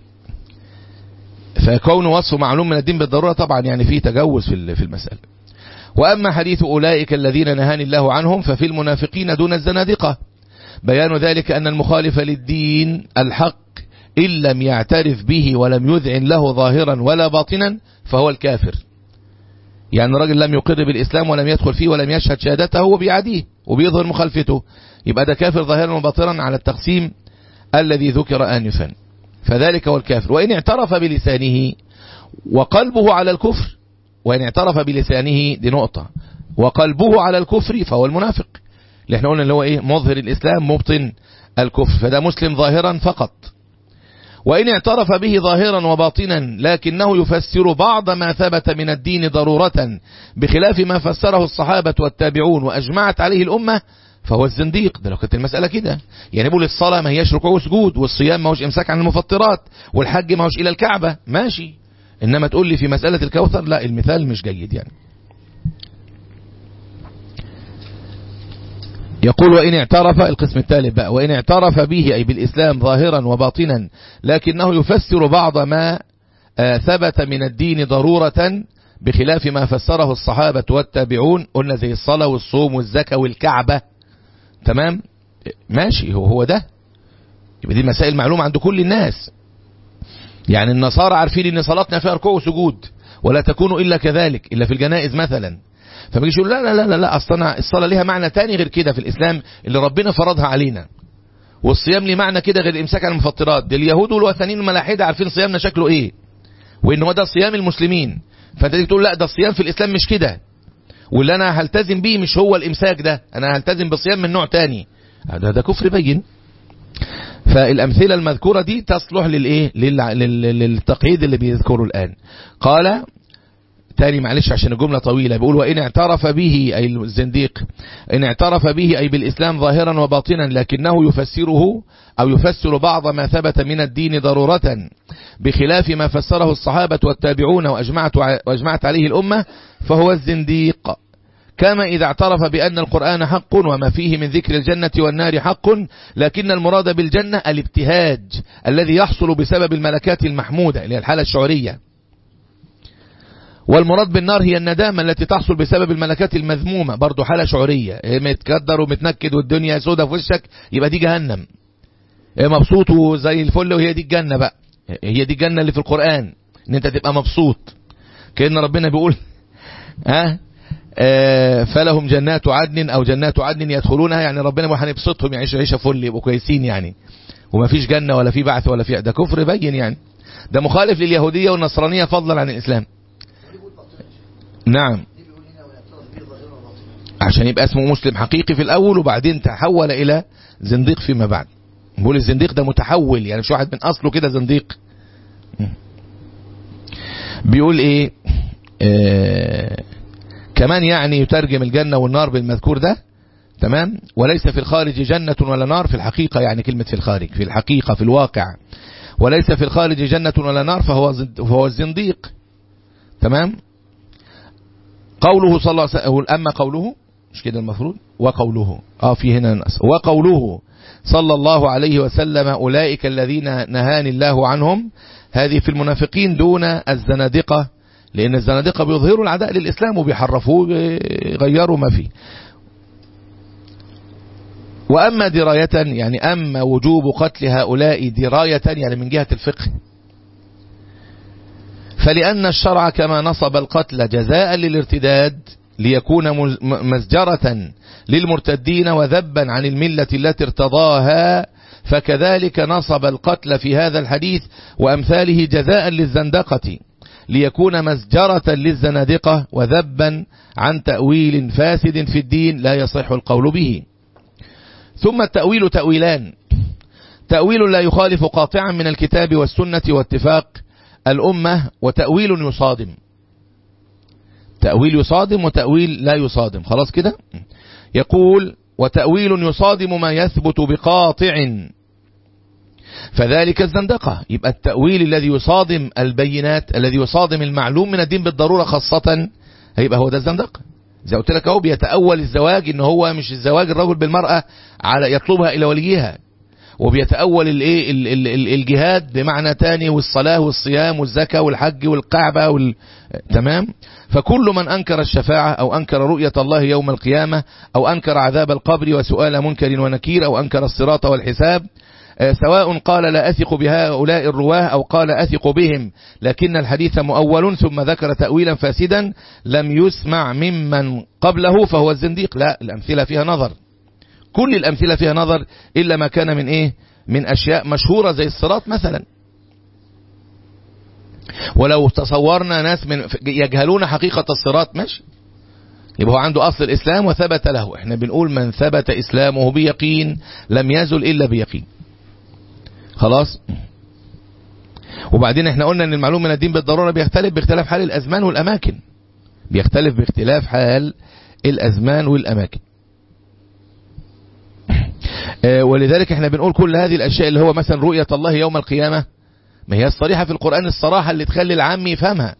فكون وصفه معلوم من الدين بالضرورة طبعا يعني فيه تجوز في في المسألة وأما حديث أولئك الذين نهاني الله عنهم ففي المنافقين دون الزنادقة بيان ذلك أن المخالف للدين الحق إن لم يعترف به ولم يذعن له ظاهرا ولا باطنا فهو الكافر يعني الراجل لم يقر بالإسلام ولم يدخل فيه ولم يشهد شهادته وبيعديه وبيظهر مخالفته يبقى ده كافر ظاهرا وباطنا على التقسيم الذي ذكر آنفا فذلك هو الكافر وإن اعترف بلسانه وقلبه على الكفر وإن اعترف بلسانه دي نقطة وقلبه على الكفر فهو المنافق اللي احنا قلنا اللي هو ايه مظهر الإسلام مبطن الكفر فده مسلم ظاهرا فقط وإن اعترف به ظاهرا وباطنا لكنه يفسر بعض ما ثبت من الدين ضرورة بخلاف ما فسره الصحابة والتابعون وأجمعت عليه الأمة فهو الزنديق ده لو كانت المسألة كده يعني بيقول الصلاة ما هيش ركوع وسجود والصيام ما هوش إمساك عن المفطرات والحج ما هوش إلى الكعبة ماشي إنما تقول لي في مسألة الكوثر لا المثال مش جيد يعني يقول وإن اعترف القسم الثالث بقى وإن اعترف به أي بالإسلام ظاهرا وباطنا لكنه يفسر بعض ما ثبت من الدين ضرورة بخلاف ما فسره الصحابة والتابعون قلنا زي الصلاة والصوم والزكاة والكعبة تمام ماشي هو هو ده يبقى دي مسائل معلومة عند كل الناس يعني النصارى عارفين ان صلاتنا فيها ركوع وسجود ولا تكون الا كذلك الا في الجنائز مثلا فما يجيش يقول لا لا لا لا اصلا الصلاه ليها معنى تاني غير كده في الاسلام اللي ربنا فرضها علينا والصيام ليه معنى كده غير الامساك عن المفطرات دي اليهود والوثنيين الملاحده عارفين صيامنا شكله ايه وان هو ده صيام المسلمين فانت تيجي تقول لا ده الصيام في الاسلام مش كده واللي انا هلتزم بيه مش هو الامساك ده انا هلتزم بصيام من نوع تاني ده ده كفر بين فالامثله المذكوره دي تصلح للايه للتقييد اللي بيذكره الان قال تاني معلش عشان الجملة طويلة بيقول وإن اعترف به أي الزنديق إن اعترف به أي بالإسلام ظاهرا وباطنا لكنه يفسره أو يفسر بعض ما ثبت من الدين ضرورة بخلاف ما فسره الصحابة والتابعون وأجمعت, وأجمعت عليه الأمة فهو الزنديق كما إذا اعترف بأن القرآن حق وما فيه من ذكر الجنة والنار حق لكن المراد بالجنة الابتهاج الذي يحصل بسبب الملكات المحمودة اللي هي الحالة الشعورية والمراد بالنار هي الندامة التي تحصل بسبب الملكات المذمومة برضو حالة شعورية متكدر ومتنكد والدنيا سودة في وشك يبقى دي جهنم مبسوط وزي الفل وهي دي الجنة بقى هي دي الجنة اللي في القرآن ان انت تبقى مبسوط كأن ربنا بيقول ها آه فلهم جنات عدن او جنات عدن يدخلونها يعني ربنا بيقول هنبسطهم يعيشوا عيشه فل يبقوا كويسين يعني وما فيش جنة ولا في بعث ولا في ده كفر بين يعني ده مخالف لليهودية والنصرانية فضلا عن الإسلام نعم عشان يبقى اسمه مسلم حقيقي في الأول وبعدين تحول إلى زنديق فيما بعد بقول الزنديق ده متحول يعني مش واحد من أصله كده زنديق بيقول إيه آه كمان يعني يترجم الجنة والنار بالمذكور ده تمام وليس في الخارج جنة ولا نار في الحقيقة يعني كلمة في الخارج في الحقيقة في الواقع وليس في الخارج جنة ولا نار فهو فهو الزنديق تمام قوله صلى الله عليه وسلم أما قوله مش كده المفروض وقوله اه في هنا نقص وقوله صلى الله عليه وسلم أولئك الذين نهاني الله عنهم هذه في المنافقين دون الزنادقة لأن الزنادقة بيظهروا العداء للإسلام وبيحرفوه غيروا ما فيه وأما دراية يعني أما وجوب قتل هؤلاء دراية يعني من جهة الفقه فلأن الشرع كما نصب القتل جزاء للارتداد ليكون مزجرة للمرتدين وذبا عن الملة التي ارتضاها فكذلك نصب القتل في هذا الحديث وأمثاله جزاء للزندقة ليكون مزجرة للزنادقة وذبا عن تأويل فاسد في الدين لا يصح القول به ثم التأويل تأويلان تأويل لا يخالف قاطعا من الكتاب والسنة واتفاق الأمة وتأويل يصادم تأويل يصادم وتأويل لا يصادم خلاص كده يقول وتأويل يصادم ما يثبت بقاطع فذلك الزندقة يبقى التأويل الذي يصادم البينات الذي يصادم المعلوم من الدين بالضرورة خاصة هيبقى هو ده الزندقة زي قلت لك اهو بيتأول الزواج ان هو مش الزواج الرجل بالمرأة على يطلبها الى وليها وبيتأول الايه الجهاد بمعنى تاني والصلاة والصيام والزكاة والحج والقعبة وال... تمام فكل من أنكر الشفاعة أو أنكر رؤية الله يوم القيامة أو أنكر عذاب القبر وسؤال منكر ونكير أو أنكر الصراط والحساب سواء قال لا أثق بهؤلاء الرواه أو قال أثق بهم لكن الحديث مؤول ثم ذكر تأويلا فاسدا لم يسمع ممن قبله فهو الزنديق لا الأمثلة فيها نظر كل الأمثلة فيها نظر إلا ما كان من إيه من أشياء مشهورة زي الصراط مثلا ولو تصورنا ناس من يجهلون حقيقة الصراط ماشي يبقى هو عنده أصل الإسلام وثبت له احنا بنقول من ثبت إسلامه بيقين لم يزل إلا بيقين خلاص وبعدين احنا قلنا ان المعلوم من الدين بالضرورة بيختلف باختلاف حال الأزمان والأماكن بيختلف باختلاف حال الأزمان والأماكن ولذلك احنا بنقول كل هذه الأشياء اللي هو مثلا رؤية الله يوم القيامة ما هي الصريحة في القرآن الصراحة اللي تخلي العام يفهمها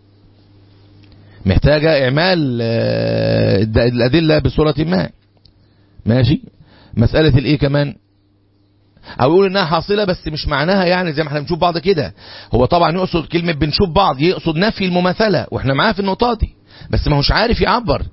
محتاجة إعمال الأدلة بصورة ما ماشي مسألة الإيه كمان أو يقول إنها حاصلة بس مش معناها يعني زي ما احنا بنشوف بعض كده هو طبعا يقصد كلمة بنشوف بعض يقصد نفي المماثلة واحنا معاه في النقطة دي بس ما هوش عارف يعبر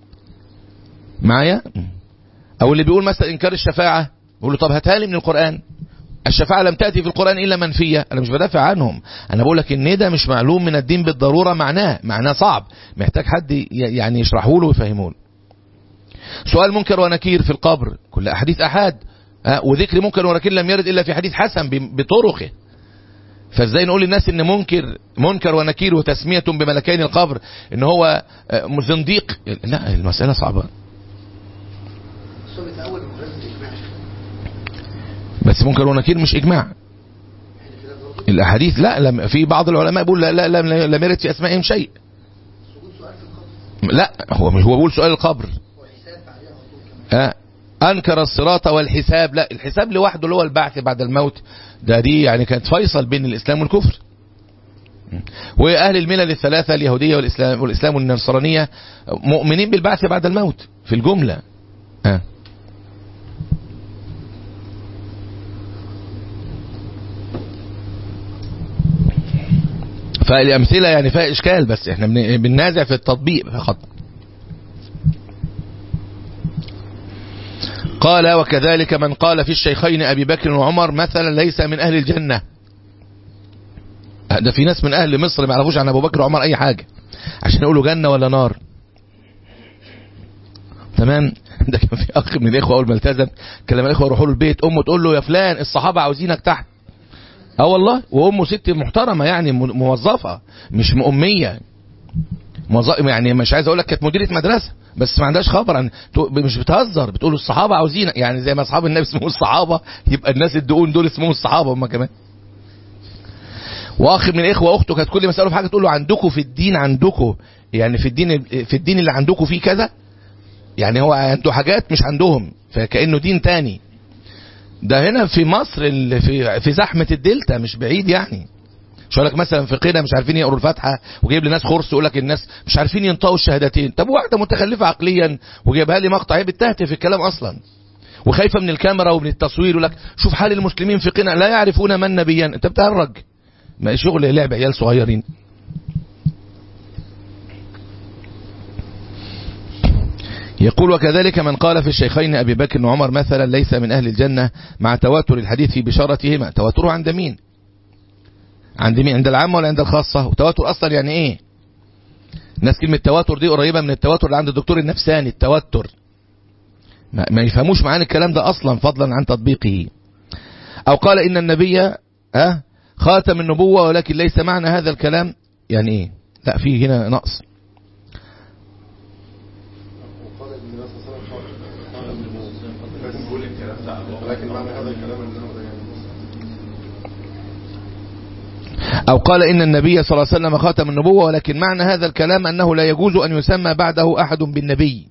معايا أو اللي بيقول مثلا إنكار الشفاعة بيقول له طب هاتها لي من القرآن الشفاعة لم تأتي في القرآن إلا منفية أنا مش بدافع عنهم أنا بقول لك إن ده مش معلوم من الدين بالضرورة معناه معناه صعب محتاج حد يعني يشرحه له ويفهمه له سؤال منكر ونكير في القبر كل أحاديث أحاد وذكر منكر ونكير لم يرد إلا في حديث حسن بطرقه فازاي نقول للناس ان منكر منكر ونكير وتسمية بملكين القبر ان هو زنديق لا المسألة صعبة بس منكر ونكير مش اجماع الاحاديث لا لم في بعض العلماء بيقول لا لا لم لم يرد في اسمائهم شيء لا هو مش هو بيقول سؤال القبر آه انكر الصراط والحساب لا الحساب لوحده اللي هو البعث بعد الموت ده دي يعني كانت فيصل بين الاسلام والكفر واهل الملل الثلاثه اليهوديه والاسلام والاسلام والنصرانيه مؤمنين بالبعث بعد الموت في الجمله آه. فالامثله يعني فيها اشكال بس احنا بننازع في التطبيق فقط قال وكذلك من قال في الشيخين ابي بكر وعمر مثلا ليس من اهل الجنه ده في ناس من اهل مصر ما يعرفوش عن ابو بكر وعمر اي حاجه عشان يقولوا جنه ولا نار تمام ده كان في اخ من الاخوه اول ما التزم كان لما الاخوه يروحوا له البيت امه تقول له يا فلان الصحابه عاوزينك تحت اه والله وامه ست محترمه يعني موظفه مش اميه موظفه يعني مش عايز اقول لك كانت مديره مدرسه بس ما عندهاش خبر عن مش بتهزر بتقول الصحابه عاوزين يعني زي ما اصحاب النبي اسمهم الصحابه يبقى الناس الدقون دول اسمهم الصحابه هم كمان واخ من الاخوه اخته كانت كل ما اساله في حاجه تقول له عندكم في الدين عندكم يعني في الدين في الدين اللي عندكم فيه كذا يعني هو عنده حاجات مش عندهم فكانه دين تاني ده هنا في مصر في في زحمه الدلتا مش بعيد يعني مش هقول لك مثلا في قنا مش عارفين يقروا الفاتحه وجايب لناس خرس يقول لك الناس مش عارفين ينطقوا الشهادتين طب واحده متخلفه عقليا وجايبها لي مقطع هي بتهتف في الكلام اصلا وخايفه من الكاميرا ومن التصوير يقول لك شوف حال المسلمين في قنا لا يعرفون من نبيا انت بتهرج ما شغل لعب عيال صغيرين يقول وكذلك من قال في الشيخين أبي بكر وعمر مثلا ليس من أهل الجنة مع تواتر الحديث في بشارتهما تواتره عند مين عند مين عند العامة ولا عند الخاصة وتواتر أصلا يعني إيه الناس كلمة تواتر دي قريبة من التواتر اللي عند الدكتور النفساني التوتر ما, ما يفهموش معاني الكلام ده أصلا فضلا عن تطبيقه أو قال إن النبي أه خاتم النبوة ولكن ليس معنى هذا الكلام يعني إيه لا في هنا نقص لكن معنى هذا الكلام انه أو قال إن النبي صلى الله عليه وسلم خاتم النبوة ولكن معنى هذا الكلام أنه لا يجوز أن يسمى بعده أحد بالنبي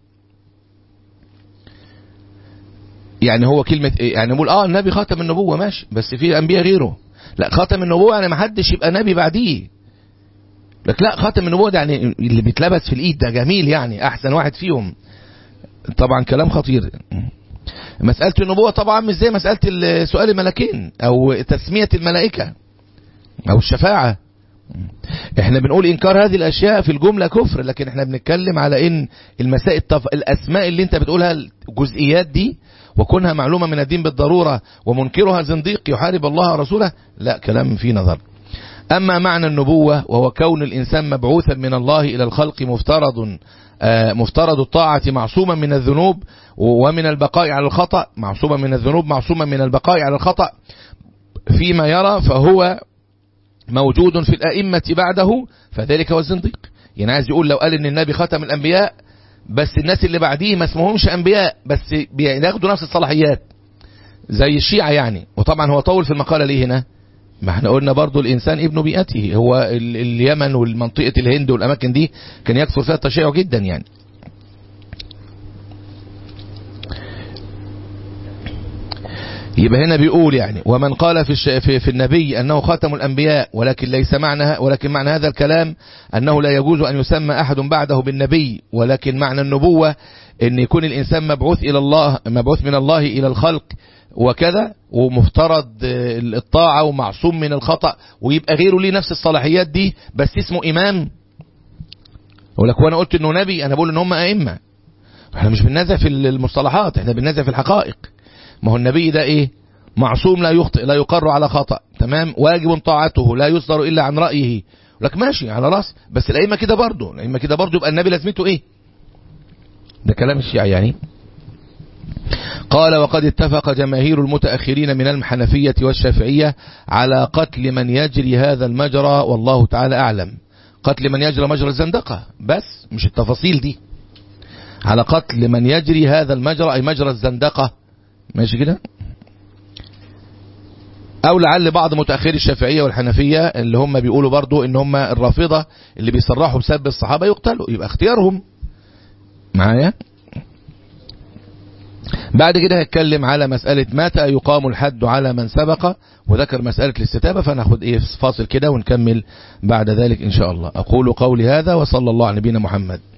يعني هو كلمة إيه؟ يعني نقول آه النبي خاتم النبوة ماشي بس في أنبياء غيره لا خاتم النبوة يعني ما حدش يبقى نبي بعديه لك لا خاتم النبوة ده يعني اللي بيتلبس في الإيد ده جميل يعني أحسن واحد فيهم طبعا كلام خطير مسألة النبوة طبعا مش زي مسألة سؤال الملكين أو تسمية الملائكة أو الشفاعة احنا بنقول انكار هذه الاشياء في الجملة كفر لكن احنا بنتكلم على ان المسائل التف... الاسماء اللي انت بتقولها الجزئيات دي وكونها معلومة من الدين بالضرورة ومنكرها زنديق يحارب الله ورسوله لا كلام فيه نظر اما معنى النبوة وهو كون الانسان مبعوثا من الله الى الخلق مفترض آه مفترض الطاعة معصوما من الذنوب ومن البقاء على الخطأ معصوما من الذنوب معصوما من البقاء على الخطأ فيما يرى فهو موجود في الأئمة بعده فذلك هو الزنديق يعني عايز يقول لو قال ان النبي ختم الأنبياء بس الناس اللي بعديه ما اسمهمش أنبياء بس بياخدوا نفس الصلاحيات زي الشيعة يعني وطبعا هو طول في المقالة ليه هنا ما احنا قلنا برضو الإنسان ابن بيئته هو ال اليمن والمنطقة الهند والأماكن دي كان يكثر فيها التشيع جدا يعني يبقى هنا بيقول يعني ومن قال في, الش... في في النبي انه خاتم الانبياء ولكن ليس معنى ولكن معنى هذا الكلام انه لا يجوز ان يسمى احد بعده بالنبي ولكن معنى النبوة ان يكون الانسان مبعوث الى الله مبعوث من الله الى الخلق وكذا ومفترض الطاعة ومعصوم من الخطأ ويبقى غيره ليه نفس الصلاحيات دي بس اسمه امام يقول لك وانا قلت انه نبي انا بقول ان هم ائمه احنا مش بننازع في المصطلحات احنا بننازع في الحقائق ما هو النبي ده ايه معصوم لا يخطئ لا يقر على خطأ تمام واجب طاعته لا يصدر الا عن رأيه لك ماشي على راس بس الائمه كده برضه الائمه كده برضه يبقى النبي لازمته ايه ده كلام الشيعة يعني قال وقد اتفق جماهير المتأخرين من الحنفية والشافعية على قتل من يجري هذا المجرى والله تعالى أعلم قتل من يجري مجرى الزندقة بس مش التفاصيل دي على قتل من يجري هذا المجرى أي مجرى الزندقة ماشي كده او لعل بعض متأخري الشافعية والحنفية اللي هم بيقولوا برضو ان هم الرافضة اللي بيصرحوا بسب الصحابة يقتلوا يبقى اختيارهم معايا بعد كده هتكلم على مسألة متى يقام الحد على من سبق وذكر مسألة الاستتابة فناخد ايه فاصل كده ونكمل بعد ذلك ان شاء الله اقول قولي هذا وصلى الله على نبينا محمد